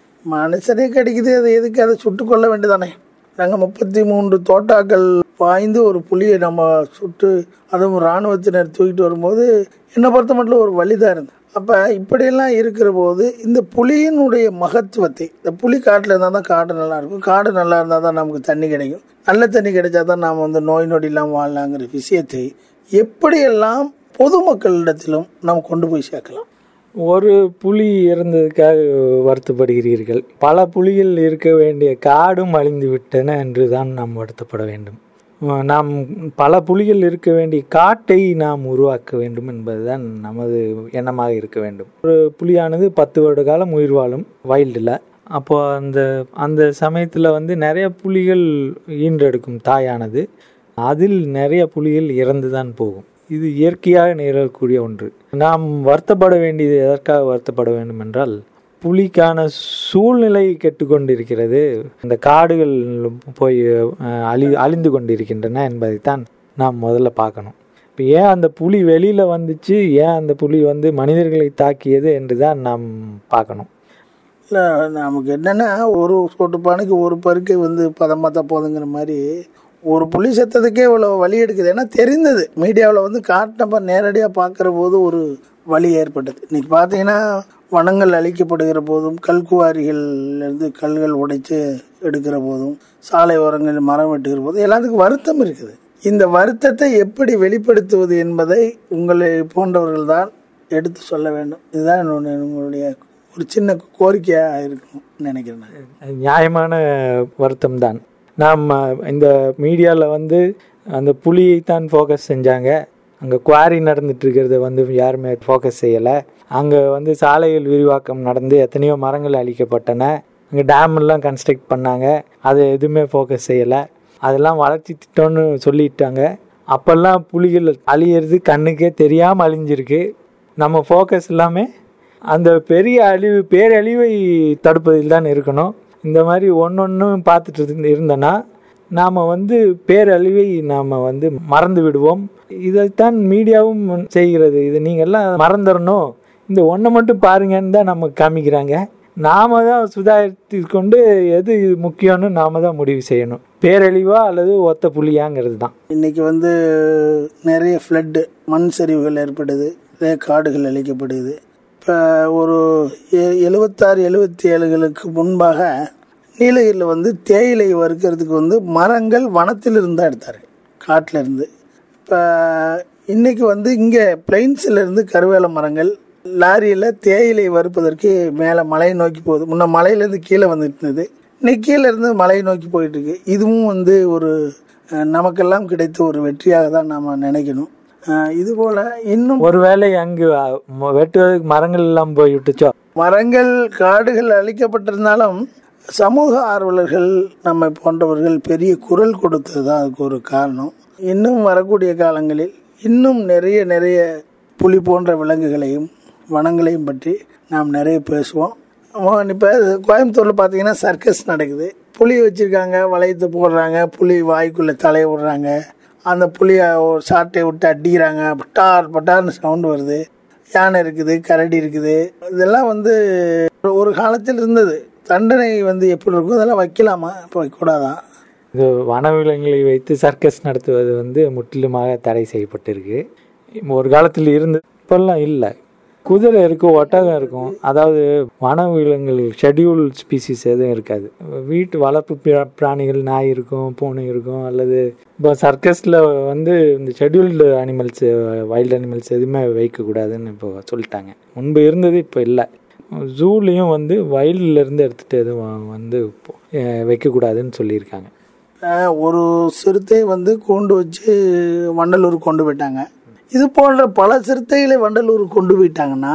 [SPEAKER 4] மனுஷனே கிடைக்குது அது எதுக்கு அதை சுட்டு கொள்ள வேண்டியதானே நாங்கள் முப்பத்தி மூன்று தோட்டாக்கள் பாய்ந்து ஒரு புலியை நம்ம சுட்டு அதுவும் இராணுவத்தினர் தூக்கிட்டு வரும்போது என்னை பொறுத்த மட்டும் ஒரு வழிதான் இருந்தது அப்போ இப்படியெல்லாம் இருக்கிற போது இந்த புலியினுடைய மகத்துவத்தை இந்த புலி காட்டில் இருந்தால் தான் காடு நல்லா இருக்கும் காடு நல்லா இருந்தால் தான் நமக்கு தண்ணி கிடைக்கும் நல்ல தண்ணி கிடைச்சா தான் நாம் வந்து நோய் நொடி இல்லாமல் வாழலாங்கிற விஷயத்தை எப்படியெல்லாம் பொதுமக்களிடத்திலும் நாம் கொண்டு போய் சேர்க்கலாம்
[SPEAKER 5] ஒரு புலி இறந்ததுக்காக வருத்தப்படுகிறீர்கள் பல புலிகள் இருக்க வேண்டிய காடும் அழிந்து விட்டன என்று தான் நாம் வருத்தப்பட வேண்டும் அஹ் நாம் பல புலிகள் இருக்க வேண்டிய காட்டை நாம் உருவாக்க வேண்டும் என்பதுதான் நமது எண்ணமாக இருக்க வேண்டும் ஒரு புலியானது பத்து வருட காலம் உயிர் வாழும் வைல்டில் அப்போ அந்த அந்த சமயத்தில் வந்து நிறைய புலிகள் ஈன்றெடுக்கும் தாயானது அதில் நிறைய புலிகள் இறந்து தான் போகும் இது இயற்கையாக நேரக்கூடிய ஒன்று நாம் வருத்தப்பட வேண்டியது எதற்காக வருத்தப்பட வேண்டும் என்றால் புலிக்கான சூழ்நிலை கெட்டுக்கொண்டிருக்கிறது இந்த காடுகள் போய் அஹ், அழி அழிந்து கொண்டிருக்கின்றன என்பதைத்தான் நாம் முதல்ல பார்க்கணும் இப்போ ஏன் அந்த புலி வெளியில் வந்துச்சு ஏன் அந்த புலி வந்து மனிதர்களை தாக்கியது என்று தான் நாம் பார்க்கணும்
[SPEAKER 4] இல்லை நமக்கு என்னென்னா ஒரு சொட்டுப்பானைக்கு ஒரு பருக்கை வந்து பதம் பார்த்தா போதுங்கிற மாதிரி ஒரு புலி செத்ததுக்கே இவ்வளோ வலி எடுக்குது ஏன்னா தெரிந்தது மீடியாவில் வந்து காட்டினப்ப நேரடியாக பார்க்குற போது ஒரு வலி ஏற்பட்டது இன்னைக்கு பார்த்தீங்கன்னா வனங்கள் அழிக்கப்படுகிற போதும் கல்குவாரிகள்லேருந்து கல்கள் உடைத்து எடுக்கிற போதும் சாலை ஓரங்களில் மரம் வெட்டுகிற போதும் எல்லாத்துக்கும் வருத்தம் இருக்குது இந்த வருத்தத்தை எப்படி வெளிப்படுத்துவது என்பதை உங்களை போன்றவர்கள் தான் எடுத்து சொல்ல வேண்டும் இதுதான் என்னுடைய உங்களுடைய ஒரு சின்ன கோரிக்கையாக இருக்கும் நினைக்கிறேன் நான்.
[SPEAKER 5] நியாயமான வருத்தம் தான் நாம் அஹ், இந்த மீடியாவில் வந்து அந்த புலியை தான் ஃபோக்கஸ் செஞ்சாங்க அங்கே குவாரி நடந்துட்டு இருக்கிறத வந்து யாருமே ஃபோக்கஸ் செய்யலை அங்கே வந்து சாலைகள் விரிவாக்கம் நடந்து எத்தனையோ மரங்கள் அழிக்கப்பட்டன அங்கே டேம் எல்லாம் கன்ஸ்ட்ரக்ட் பண்ணாங்க அதை எதுவுமே ஃபோக்கஸ் செய்யலை அதெல்லாம் வளர்ச்சி திட்டம்னு சொல்லிட்டாங்க அப்போல்லாம் புலிகள் அழியிறது கண்ணுக்கே தெரியாமல் அழிஞ்சிருக்கு நம்ம ஃபோக்கஸ் எல்லாமே அந்த பெரிய அழிவு பேரழிவை தடுப்பதில் தான் இருக்கணும் இந்த மாதிரி ஒன்றொன்றும் பார்த்துட்டு இருந்து இருந்தோன்னா நாம் வந்து பேரழிவை நாம் வந்து மறந்து விடுவோம் இதைத்தான் மீடியாவும் செய்கிறது இது நீங்கள்லாம் மறந்துடணும் இந்த ஒன்றை மட்டும் பாருங்கன்னு தான் நம்ம காமிக்கிறாங்க நாம தான் சுதாரித்து கொண்டு எது முக்கியம்னு நாம தான் முடிவு செய்யணும் பேரழிவா அல்லது ஒத்த புலியாங்கிறது தான்
[SPEAKER 4] இன்னைக்கு வந்து நிறைய ஃப்ளட்டு மண் சரிவுகள் ஏற்படுது நிறைய காடுகள் அழிக்கப்படுது இப்போ ஒரு எ- எழுவத்தாறு எழுபத்தி ஏழுகளுக்கு முன்பாக நீலகிரியில் வந்து தேயிலை வறுக்கிறதுக்கு வந்து மரங்கள் வனத்தில் இருந்தா எடுத்தார் காட்டில் இருந்து இப்போ இன்னைக்கு வந்து இங்கே பிளைன்ஸில் இருந்து கருவேல மரங்கள் லாரியில் தேயிலை வறுப்பதற்கு மேலே மலையை நோக்கி போகுது முன்ன மலையிலேருந்து கீழே வந்துட்டு இருந்தது இன்னைக்கு கீழே இருந்து மலையை நோக்கி போயிட்டு இருக்கு இதுவும் வந்து ஒரு அஹ், நமக்கெல்லாம் கிடைத்த ஒரு வெற்றியாக தான் நாம் நினைக்கணும் அஹ், இது போல இன்னும்
[SPEAKER 5] ஒருவேளை அங்கு அஹ், ம- வெட்டுவதற்கு மரங்கள் எல்லாம் போய் விட்டுச்சோ
[SPEAKER 4] மரங்கள் காடுகள் அழிக்கப்பட்டிருந்தாலும் சமூக ஆர்வலர்கள் நம்மை போன்றவர்கள் பெரிய குரல் கொடுத்தது தான் அதுக்கு ஒரு காரணம் இன்னும் வரக்கூடிய காலங்களில் இன்னும் நிறைய நிறைய புலி போன்ற விலங்குகளையும் வனங்களையும் பற்றி நாம் நிறைய பேசுவோம் இப்போ கோயம்புத்தூரில் பார்த்தீங்கன்னா சர்க்கஸ் நடக்குது புலி வச்சுருக்காங்க வளையத்தை போடுறாங்க புலி வாய்க்குள்ளே தலையை விடுறாங்க அந்த புலியை ஒரு சாட்டை விட்டு அடிக்கிறாங்க பட்டார் பட்டார்னு சவுண்டு வருது யானை இருக்குது கரடி இருக்குது இதெல்லாம் வந்து ஒரு- ஒரு காலத்தில் இருந்தது தண்டனை வந்து எப்படி இருக்கும் இதெல்லாம் வைக்கலாமா இப்போ வைக்கக்கூடாதான்
[SPEAKER 5] இது வனவிலங்குகளை வைத்து சர்க்கஸ் நடத்துவது வந்து முற்றிலுமாக தடை செய்யப்பட்டிருக்கு ஒரு காலத்தில் இருந்து இப்பெல்லாம் இல்லை குதிரை இருக்கும் ஒட்டகம் இருக்கும் அதாவது வனவிலங்குகள் ஷெட்யூல் ஸ்பீசிஸ் எதுவும் இருக்காது வீட்டு வளர்ப்பு பிரா- பிராணிகள் நாய் இருக்கும் பூனை இருக்கும் அல்லது இப்போ சர்க்கஸில் வந்து இந்த ஷெட்யூல்டு அனிமல்ஸ் வைல்டு அனிமல்ஸ் எதுவுமே வைக்கக்கூடாதுன்னு இப்போ சொல்லிட்டாங்க முன்பு இருந்தது இப்போ இல்லை ஜூலையும் வந்து வயல்ல இருந்து எடுத்துகிட்டு எதுவும் வந்து இப்போ, அஹ், வைக்கக்கூடாதுன்னு சொல்லியிருக்காங்க
[SPEAKER 4] அஹ் ஒரு சிறுத்தை வந்து கூண்டு வச்சு வண்டலூர் கொண்டு போயிட்டாங்க இது போன்ற பல சிறுத்தைகளை வண்டலூர் கொண்டு போயிட்டாங்கன்னா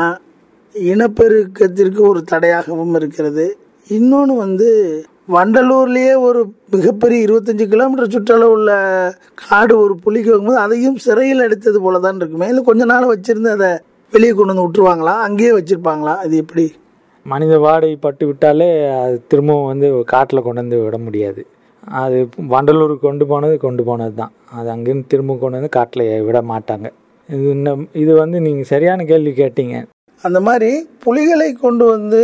[SPEAKER 4] இனப்பெருக்கத்திற்கு ஒரு தடையாகவும் இருக்கிறது இன்னொன்று வந்து வண்டலூர்லேயே ஒரு மிகப்பெரிய இருபத்தஞ்சு கிலோமீட்டர் சுற்றளவு உள்ள காடு ஒரு புலிக்கு வைக்கும்போது அதையும் சிறையில் அடித்தது போல தான் இருக்குமே இல்லை கொஞ்ச நாள் வச்சிருந்து அதை வெளியே கொண்டு வந்து விட்டுருவாங்களா அங்கேயே வச்சிருப்பாங்களா அது எப்படி
[SPEAKER 5] மனித வாடை பட்டு விட்டாலே அது திரும்பவும் வந்து காட்டில் கொண்டு வந்து விட முடியாது அது வண்டலூருக்கு கொண்டு போனது கொண்டு போனது தான் அது அங்கேருந்து திரும்ப கொண்டு வந்து காட்டில் விட மாட்டாங்க இது இன்னும் இது வந்து நீங்கள் சரியான கேள்வி கேட்டீங்க
[SPEAKER 4] அந்த மாதிரி புலிகளை கொண்டு வந்து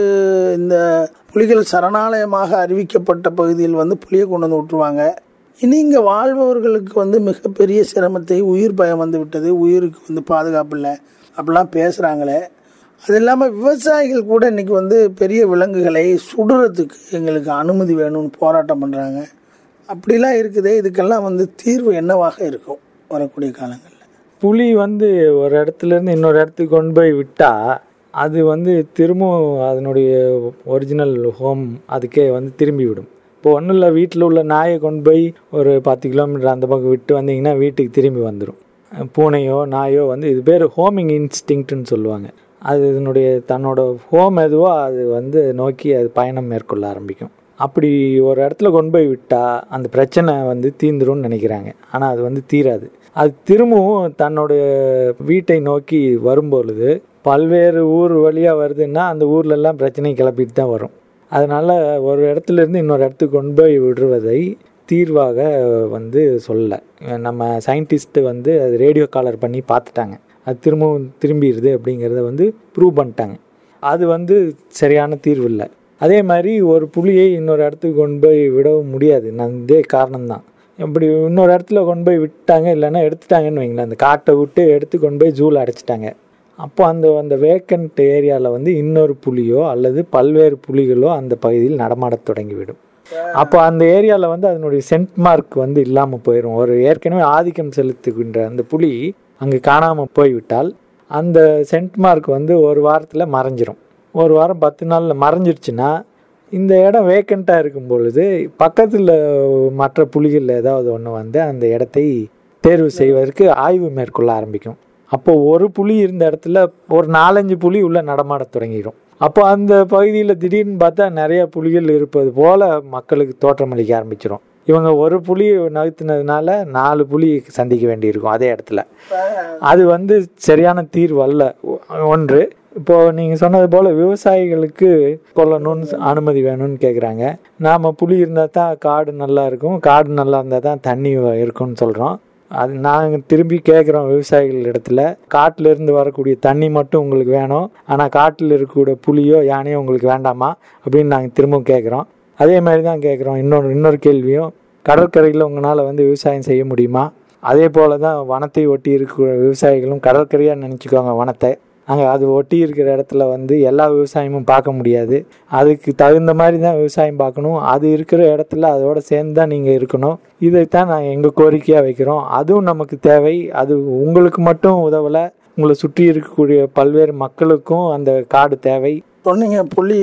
[SPEAKER 4] இந்த புலிகள் சரணாலயமாக அறிவிக்கப்பட்ட பகுதியில் வந்து புலியை கொண்டு வந்து விட்டுருவாங்க இனி இங்கே வாழ்பவர்களுக்கு வந்து மிகப்பெரிய சிரமத்தை உயிர் பயம் வந்து விட்டது உயிருக்கு வந்து பாதுகாப்பு இல்லை அப்படிலாம் பேசுகிறாங்களே அது இல்லாமல் விவசாயிகள் கூட இன்னைக்கு வந்து பெரிய விலங்குகளை சுடுறதுக்கு எங்களுக்கு அனுமதி வேணும்னு போராட்டம் பண்ணுறாங்க அப்படிலாம் இருக்குதே இதுக்கெல்லாம் வந்து தீர்வு என்னவாக இருக்கும் வரக்கூடிய காலங்களில்
[SPEAKER 5] புலி வந்து ஒரு இடத்துல இருந்து இன்னொரு இடத்துக்கு கொண்டு போய் விட்டால் அது வந்து திரும்பவும் அதனுடைய ஒரிஜினல் ஹோம் அதுக்கே வந்து திரும்பி விடும் இப்போ ஒன்றும் இல்லை வீட்டில் உள்ள நாயை கொண்டு போய் ஒரு பத்து கிலோமீட்டர் அந்த பக்கம் விட்டு வந்தீங்கன்னா வீட்டுக்கு திரும்பி வந்துடும் பூனையோ நாயோ வந்து இது பேர் ஹோமிங் இன்ஸ்டிங்க்ட்னு சொல்லுவாங்க அது இதனுடைய தன்னோட ஹோம் எதுவோ அது வந்து நோக்கி அது பயணம் மேற்கொள்ள ஆரம்பிக்கும் அப்படி ஒரு இடத்துல கொண்டு போய் விட்டால் அந்த பிரச்சனை வந்து தீந்துரும்னு நினைக்கிறாங்க ஆனால் அது வந்து தீராது அது திரும்பவும் தன்னுடைய வீட்டை நோக்கி வரும்பொழுது பல்வேறு ஊர் வழியாக வருதுன்னா அந்த ஊர்லெல்லாம் பிரச்சனை கிளப்பிட்டு தான் வரும் அதனால் ஒரு இடத்துல இருந்து இன்னொரு இடத்துக்கு கொண்டு போய் விடுவதை தீர்வாக வந்து சொல்லலை நம்ம சயின்டிஸ்ட்டு வந்து அது ரேடியோ காலர் பண்ணி பார்த்துட்டாங்க அது திரும்பவும் திரும்பிடுது அப்படிங்கிறத வந்து ப்ரூவ் பண்ணிட்டாங்க அது வந்து சரியான தீர்வு இல்லை அதே மாதிரி ஒரு புலியை இன்னொரு இடத்துக்கு கொண்டு போய் விடவும் முடியாது நான் இதே காரணம்தான் இப்படி இன்னொரு இடத்துல கொண்டு போய் விட்டாங்க இல்லைன்னா எடுத்துட்டாங்கன்னு வைங்களேன் அந்த காட்டை விட்டு எடுத்து கொண்டு போய் ஜூவில் அடைச்சிட்டாங்க அப்போ அந்த அந்த வேக்கண்ட் ஏரியாவில் வந்து இன்னொரு புலியோ அல்லது பல்வேறு புலிகளோ அந்த பகுதியில் நடமாடத் தொடங்கிவிடும் அப்போ அந்த ஏரியாவில் வந்து அதனுடைய சென்ட் மார்க் வந்து இல்லாமல் போயிடும் ஒரு ஏற்கனவே ஆதிக்கம் செலுத்துகின்ற அந்த புலி அங்கே காணாமல் போய்விட்டால் அந்த சென்ட் மார்க் வந்து ஒரு வாரத்தில் மறைஞ்சிரும் ஒரு வாரம் பத்து நாளில் மறைஞ்சிருச்சுன்னா இந்த இடம் வேக்கண்ட்டாக இருக்கும் பொழுது பக்கத்தில் மற்ற புலிகள் ஏதாவது ஒன்று வந்து அந்த இடத்தை தேர்வு செய்வதற்கு ஆய்வு மேற்கொள்ள ஆரம்பிக்கும் அப்போ ஒரு புலி இருந்த இடத்துல ஒரு நாலஞ்சு புலி உள்ள நடமாடத் தொடங்கிடும் அப்போ அந்த பகுதியில் திடீர்னு பார்த்தா நிறைய புலிகள் இருப்பது போல மக்களுக்கு தோற்றமளிக்க ஆரம்பிச்சிடும் இவங்க ஒரு புலி நகர்த்தினதுனால நாலு புலி சந்திக்க வேண்டியிருக்கும் அதே இடத்துல அது வந்து சரியான தீர்வு அல்ல ஒன்று இப்போ நீங்கள் சொன்னது போல் விவசாயிகளுக்கு கொல்லணும்னு அனுமதி வேணும்னு கேட்குறாங்க நாம் புலி இருந்தால் தான் காடு நல்லா இருக்கும் காடு நல்லா இருந்தால் தான் தண்ணி இருக்கும்னு சொல்கிறோம் அது நாங்கள் திரும்பி கேட்குறோம் விவசாயிகள் இடத்துல காட்டில் இருந்து வரக்கூடிய தண்ணி மட்டும் உங்களுக்கு வேணும் ஆனால் காட்டில் இருக்கக்கூடிய புலியோ யானையோ உங்களுக்கு வேண்டாமா அப்படின்னு நாங்கள் திரும்பவும் கேட்குறோம் அதே மாதிரி தான் கேட்குறோம் இன்னொரு இன்னொரு கேள்வியும் கடற்கரையில் உங்களால் வந்து விவசாயம் செய்ய முடியுமா அதே போல் தான் வனத்தை ஒட்டி இருக்கிற விவசாயிகளும் கடற்கரையாக நினச்சிக்கோங்க வனத்தை அங்கே அது ஒட்டி இருக்கிற இடத்துல வந்து எல்லா விவசாயமும் பார்க்க முடியாது அதுக்கு தகுந்த மாதிரி தான் விவசாயம் பார்க்கணும் அது இருக்கிற இடத்துல அதோட சேர்ந்து தான் நீங்கள் இருக்கணும் இதைத்தான் நான் எங்கள் கோரிக்கையாக வைக்கிறோம் அதுவும் நமக்கு தேவை அது உங்களுக்கு மட்டும் உதவலை உங்களை சுற்றி இருக்கக்கூடிய பல்வேறு மக்களுக்கும் அந்த காடு தேவை
[SPEAKER 4] சொன்னீங்க புலி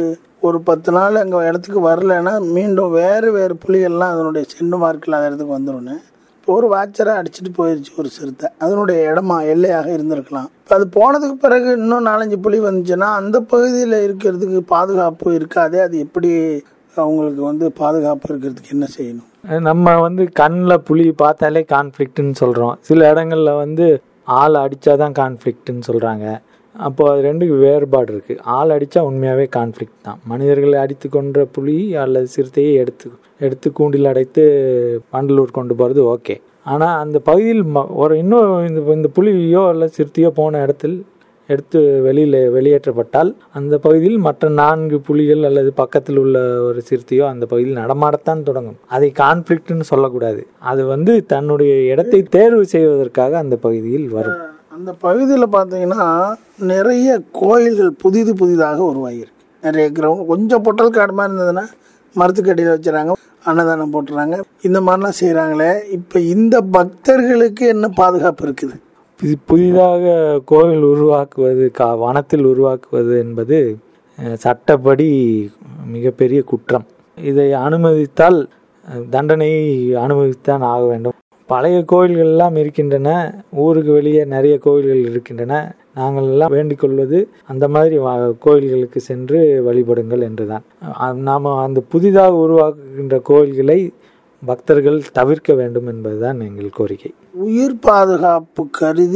[SPEAKER 4] ஒரு பத்து நாள் அங்கே இடத்துக்கு வரலைன்னா மீண்டும் வேறு வேறு புலிகள்லாம் அதனுடைய செண்டு மார்க்கில் அந்த இடத்துக்கு வந்துடும் இப்போ ஒரு வாட்சரை அடிச்சுட்டு போயிடுச்சு ஒரு சிறுத்தை அதனுடைய இடமா எல்லையாக இருந்திருக்கலாம் இப்போ அது போனதுக்கு பிறகு இன்னும் நாலஞ்சு புலி வந்துச்சுன்னா அந்த பகுதியில் இருக்கிறதுக்கு பாதுகாப்பு இருக்காதே அது எப்படி அவங்களுக்கு வந்து பாதுகாப்பு இருக்கிறதுக்கு என்ன செய்யணும்
[SPEAKER 5] நம்ம வந்து கண்ணில் புலி பார்த்தாலே கான்ஃப்ளிக்ட்னு சொல்கிறோம் சில இடங்கள்ல வந்து ஆள் அடித்தாதான் கான்ஃப்ளிக்ட்னு சொல்கிறாங்க அப்போ அது ரெண்டுக்கு வேறுபாடு இருக்குது ஆள் அடித்தா உண்மையாகவே கான்ஃப்ளிக்ட் தான் மனிதர்களை அடித்து கொன்ற புலி அல்லது சிறுத்தையை எடுத்து எடுத்து கூண்டில் அடைத்து பண்டலூர் கொண்டு போகிறது ஓகே ஆனால் அந்த பகுதியில் ம- ஒரு இன்னும் இந்த இந்த புலியோ அல்லது சிறுத்தையோ போன இடத்தில் எடுத்து வெளியில் வெளியேற்றப்பட்டால் அந்த பகுதியில் மற்ற நான்கு புலிகள் அல்லது பக்கத்தில் உள்ள ஒரு சிறுத்தையோ அந்த பகுதியில் நடமாடத்தான் தொடங்கும் அதை கான்ஃப்ளிக்ட்னு சொல்லக்கூடாது அது வந்து தன்னுடைய இடத்தை தேர்வு செய்வதற்காக அந்த பகுதியில் வரும்
[SPEAKER 4] அந்த பகுதியில் பார்த்தீங்கன்னா நிறைய கோயில்கள் புதிது புதிதாக உருவாகியிருக்கு நிறைய கிரவுண்ட் கொஞ்சம் பொட்டல் காடு மாதிரி இருந்ததுன்னா மரத்துக்கடியில் வச்சுறாங்க அன்னதானம் போட்டுறாங்க இந்த மாதிரிலாம் செய்கிறாங்களே இப்போ இந்த பக்தர்களுக்கு என்ன பாதுகாப்பு இருக்குது
[SPEAKER 5] இது புதிதாக கோவில் உருவாக்குவது கா வனத்தில் உருவாக்குவது என்பது அஹ், சட்டப்படி மிகப்பெரிய குற்றம் இதை அனுமதித்தால் அஹ், தண்டனை அனுமதித்தான் ஆக வேண்டும் பழைய கோயில்கள் எல்லாம் இருக்கின்றன ஊருக்கு வெளியே நிறைய கோயில்கள் இருக்கின்றன நாங்கள் எல்லாம் வேண்டிக் கொள்வது அந்த மாதிரி வா- கோயில்களுக்கு சென்று வழிபடுங்கள் என்றுதான் அஹ், நாம அந்த புதிதாக உருவாக்குகின்ற கோயில்களை பக்தர்கள் தவிர்க்க வேண்டும் என்பதுதான் எங்கள் கோரிக்கை
[SPEAKER 4] உயிர் பாதுகாப்பு கருதி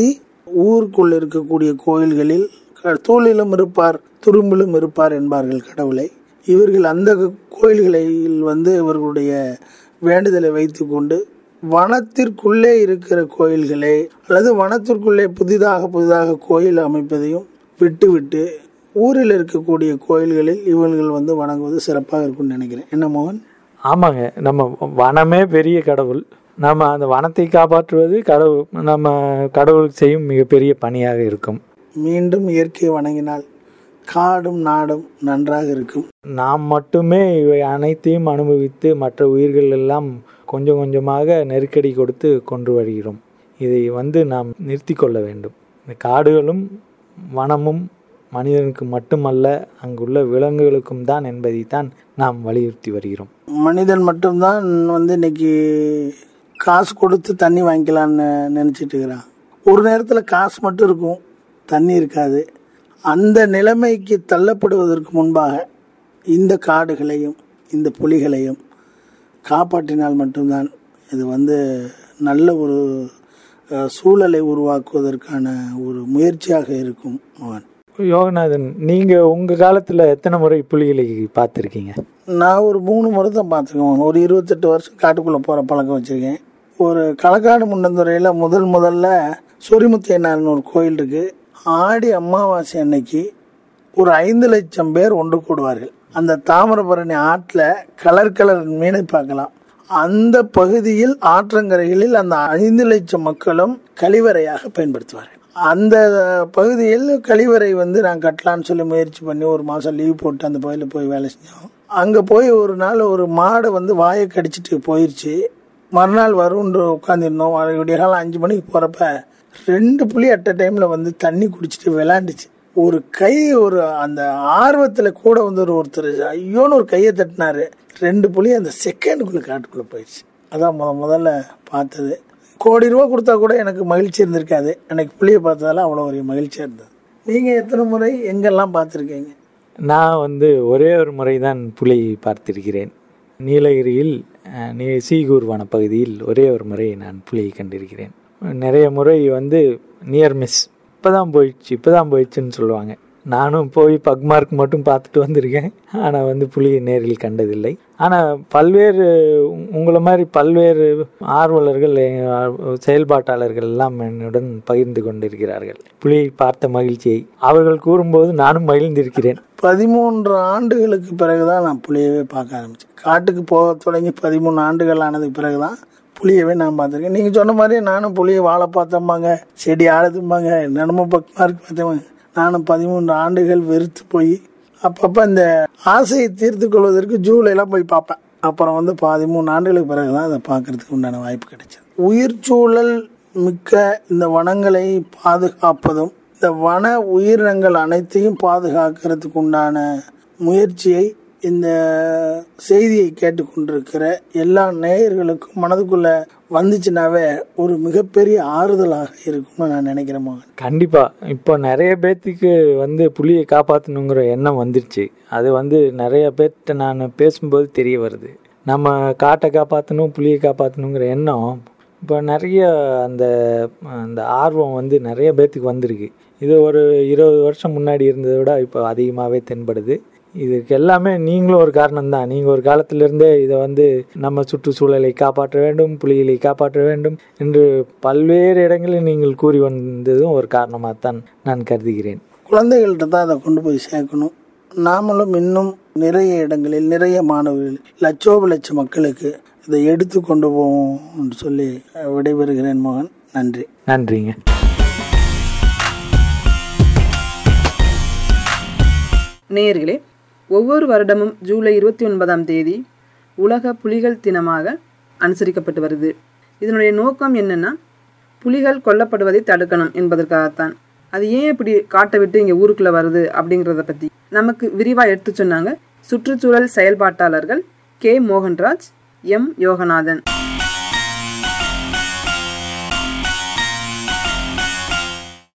[SPEAKER 4] ஊருக்குள் இருக்கக்கூடிய கோயில்களில் க- தூளிலும் இருப்பார் துரும்பிலும் இருப்பார் என்பார்கள் கடவுளை இவர்கள் அந்த கோயில்களில் வந்து இவர்களுடைய வேண்டுதலை வைத்துக்கொண்டு வனத்திற்குள்ளே இருக்கிற கோயில்களை அல்லது வனத்திற்குள்ளே புதிதாக புதிதாக கோயில் அமைப்பதையும் விட்டுவிட்டு ஊரில் இருக்கக்கூடிய கோயில்களில் இவர்கள் வந்து வணங்குவது சிறப்பாக இருக்கும்னு நினைக்கிறேன் என்ன மோகன்
[SPEAKER 5] ஆமாங்க நம்ம வனமே பெரிய கடவுள் நம்ம அந்த வனத்தை காப்பாற்றுவது கடவுள் நம்ம கடவுள் செய்யும் மிகப்பெரிய பணியாக இருக்கும்
[SPEAKER 4] மீண்டும் இயற்கையை வணங்கினால் காடும் நாடும் நன்றாக இருக்கும்
[SPEAKER 5] நாம் மட்டுமே இவை அனைத்தையும் அனுபவித்து மற்ற உயிர்கள் எல்லாம் கொஞ்சம் கொஞ்சமாக நெருக்கடி கொடுத்து கொண்டு வருகிறோம் இதை வந்து நாம் நிறுத்தி கொள்ள வேண்டும் இந்த காடுகளும் வனமும் மனிதனுக்கு மட்டுமல்ல அங்குள்ள விலங்குகளுக்கும் தான் என்பதைத்தான் நாம் வலியுறுத்தி வருகிறோம்
[SPEAKER 4] மனிதன் மட்டும்தான் வந்து இன்னைக்கு காசு கொடுத்து தண்ணி வாங்கிக்கலான்னு நினச்சிட்டு இருக்கிறான் ஒரு நேரத்தில் காசு மட்டும் இருக்கும் தண்ணி இருக்காது அந்த நிலைமைக்கு தள்ளப்படுவதற்கு முன்பாக இந்த காடுகளையும் இந்த புலிகளையும் காப்பாற்றினால் மட்டும்தான் இது வந்து நல்ல ஒரு அஹ், சூழலை உருவாக்குவதற்கான ஒரு முயற்சியாக இருக்கும் மோகன்
[SPEAKER 5] யோகநாதன் நீங்கள் உங்கள் காலத்தில் எத்தனை முறை புலிகளை பார்த்துருக்கீங்க
[SPEAKER 4] நான் ஒரு மூணு முறை தான் பார்த்துருக்கேன் ஒரு இருபத்தெட்டு வருஷம் காட்டுக்குள்ளே போகிற பழக்கம் வச்சுருக்கேன் ஒரு களக்காடு முண்டந்துறையில் முதல் முதல்ல சொரிமுத்தையனார்னு ஒரு கோயில் இருக்குது ஆடி அமாவாசை அன்னைக்கு ஒரு ஐந்து லட்சம் பேர் ஒன்று கூடுவார்கள் அந்த தாமிரபரணி ஆற்றில் கலர் கலர் மீனை பார்க்கலாம் அந்த பகுதியில் ஆற்றங்கரைகளில் அந்த ஐந்து லட்சம் மக்களும் கழிவறையாக பயன்படுத்துவார்கள் அந்த பகுதியில் கழிவறை வந்து நான் கட்டலான்னு சொல்லி முயற்சி பண்ணி ஒரு மாதம் லீவ் போட்டு அந்த பகுதியில் போய் வேலை செஞ்சோம் அங்கே போய் ஒரு நாள் ஒரு மாடு வந்து வாயை கடிச்சிட்டு போயிடுச்சு மறுநாள் வரும்னு உட்காந்துருந்தோம் விடிய காலம் அஞ்சு மணிக்கு போகிறப்ப ரெண்டு புலி அட்ட டைமில் வந்து தண்ணி குடிச்சிட்டு விளாண்டுச்சு ஒரு கை ஒரு அந்த ஆர்வத்தில் கூட வந்து ஒரு ஒருத்தர் ஐயோன்னு ஒரு கையை தட்டினாரு ரெண்டு புலி அந்த செகண்டுக்குள்ளே காட்டுக்குள்ளே போயிடுச்சு அதான் முத முதல்ல பார்த்தது கோடி ரூபா கொடுத்தா கூட எனக்கு மகிழ்ச்சி இருந்திருக்காது எனக்கு புளியை பார்த்ததால அவ்வளோ ஒரு மகிழ்ச்சியாக இருந்தது நீங்கள் எத்தனை முறை எங்கெல்லாம் பார்த்துருக்கீங்க
[SPEAKER 5] நான் வந்து ஒரே ஒரு முறை தான் புலியை பார்த்திருக்கிறேன் நீலகிரியில் அஹ், நீ சீகூர் வனப்பகுதியில் ஒரே ஒரு முறை நான் புலியை கண்டிருக்கிறேன் நிறைய முறை வந்து நியர் மிஸ் இப்போ தான் போயிடுச்சு இப்போ தான் போயிடுச்சுன்னு சொல்லுவாங்க நானும் போய் பக்மார்க் மட்டும் பார்த்துட்டு வந்திருக்கேன் ஆனால் வந்து புலியை நேரில் கண்டதில்லை ஆனால் பல்வேறு உ- உங்களை மாதிரி பல்வேறு ஆர்வலர்கள் எ- செயல்பாட்டாளர்கள் எல்லாம் என்னுடன் பகிர்ந்து கொண்டிருக்கிறார்கள் புலியை பார்த்த மகிழ்ச்சியை அவர்கள் கூறும்போது நானும் மகிழ்ந்திருக்கிறேன்
[SPEAKER 4] பதிமூன்று ஆண்டுகளுக்கு பிறகுதான் நான் புளியவே பார்க்க ஆரம்பித்தேன் காட்டுக்கு போக தொடங்கி பதிமூணு ஆண்டுகள் ஆனதுக்கு பிறகுதான் புளியவே நான் பார்த்துருக்கேன் நீங்கள் சொன்ன மாதிரியே நானும் புளியை வாழை பார்த்தம்பாங்க செடி ஆடுதும்பாங்க என்னென்னமோ பக்கமாருக்கு பார்த்தேன் நானும் பதிமூன்று ஆண்டுகள் வெறுத்து போய் அப்பப்போ இந்த ஆசையை தீர்த்து கொள்வதற்கு ஜூலைலாம் போய் பார்ப்பேன் அப்புறம் வந்து பதிமூணு ஆண்டுகளுக்கு பிறகு தான் அதை பார்க்கறதுக்கு உண்டான வாய்ப்பு கிடைச்சது உயிர் சூழல் மிக்க இந்த வனங்களை பாதுகாப்பதும் இந்த வன உயிரினங்கள் அனைத்தையும் பாதுகாக்கிறதுக்கு உண்டான முயற்சியை இந்த செய்தியை கேட்டுக்கொண்டிருக்கிற எல்லா நேயர்களுக்கும் மனதுக்குள்ள வந்துச்சுனாவே ஒரு மிகப்பெரிய ஆறுதலாக இருக்கும்னு நான் நினைக்கிறேன் மகன்
[SPEAKER 5] கண்டிப்பா இப்போ நிறைய பேர்த்துக்கு வந்து புலியை காப்பாற்றணுங்கிற எண்ணம் வந்துருச்சு அது வந்து நிறைய பேர்கிட்ட நான் பேசும்போது தெரிய வருது நம்ம காட்டை காப்பாற்றணும் புலியை காப்பாற்றணுங்கிற எண்ணம் இப்போ நிறைய அந்த அந்த ஆர்வம் வந்து நிறைய பேர்த்துக்கு வந்திருக்கு இது ஒரு இருபது வருஷம் முன்னாடி இருந்ததை விட இப்போ அதிகமாகவே தென்படுது இதுக்கு எல்லாமே நீங்களும் ஒரு காரணம் தான் நீங்கள் ஒரு காலத்திலிருந்தே இதை வந்து நம்ம சுற்றுச்சூழலை காப்பாற்ற வேண்டும் புலிகளை காப்பாற்ற வேண்டும் என்று பல்வேறு இடங்களில் நீங்கள் கூறி வந்ததும் ஒரு காரணமாகத்தான் நான் கருதுகிறேன்
[SPEAKER 4] குழந்தைகள்கிட்ட தான் அதை கொண்டு போய் சேர்க்கணும் நாமளும் இன்னும் நிறைய இடங்களில் நிறைய மாணவர்கள் லட்சோப லட்ச மக்களுக்கு இதை எடுத்து கொண்டு போவோம்னு சொல்லி விடைபெறுகிறேன் மோகன் நன்றி
[SPEAKER 5] நன்றிங்க
[SPEAKER 6] நேயர்களே ஒவ்வொரு வருடமும் ஜூலை இருபத்தி ஒன்பதாம் தேதி உலக புலிகள் தினமாக அனுசரிக்கப்பட்டு வருது இதனுடைய நோக்கம் என்னன்னா புலிகள் கொல்லப்படுவதை தடுக்கணும் என்பதற்காகத்தான் அது ஏன் இப்படி காட்டை விட்டு இங்கே ஊருக்குள்ளே வருது அப்படிங்கிறத பற்றி நமக்கு விரிவாக எடுத்து சொன்னாங்க சுற்றுச்சூழல் செயல்பாட்டாளர்கள் கே மோகன்ராஜ் எம் யோகநாதன்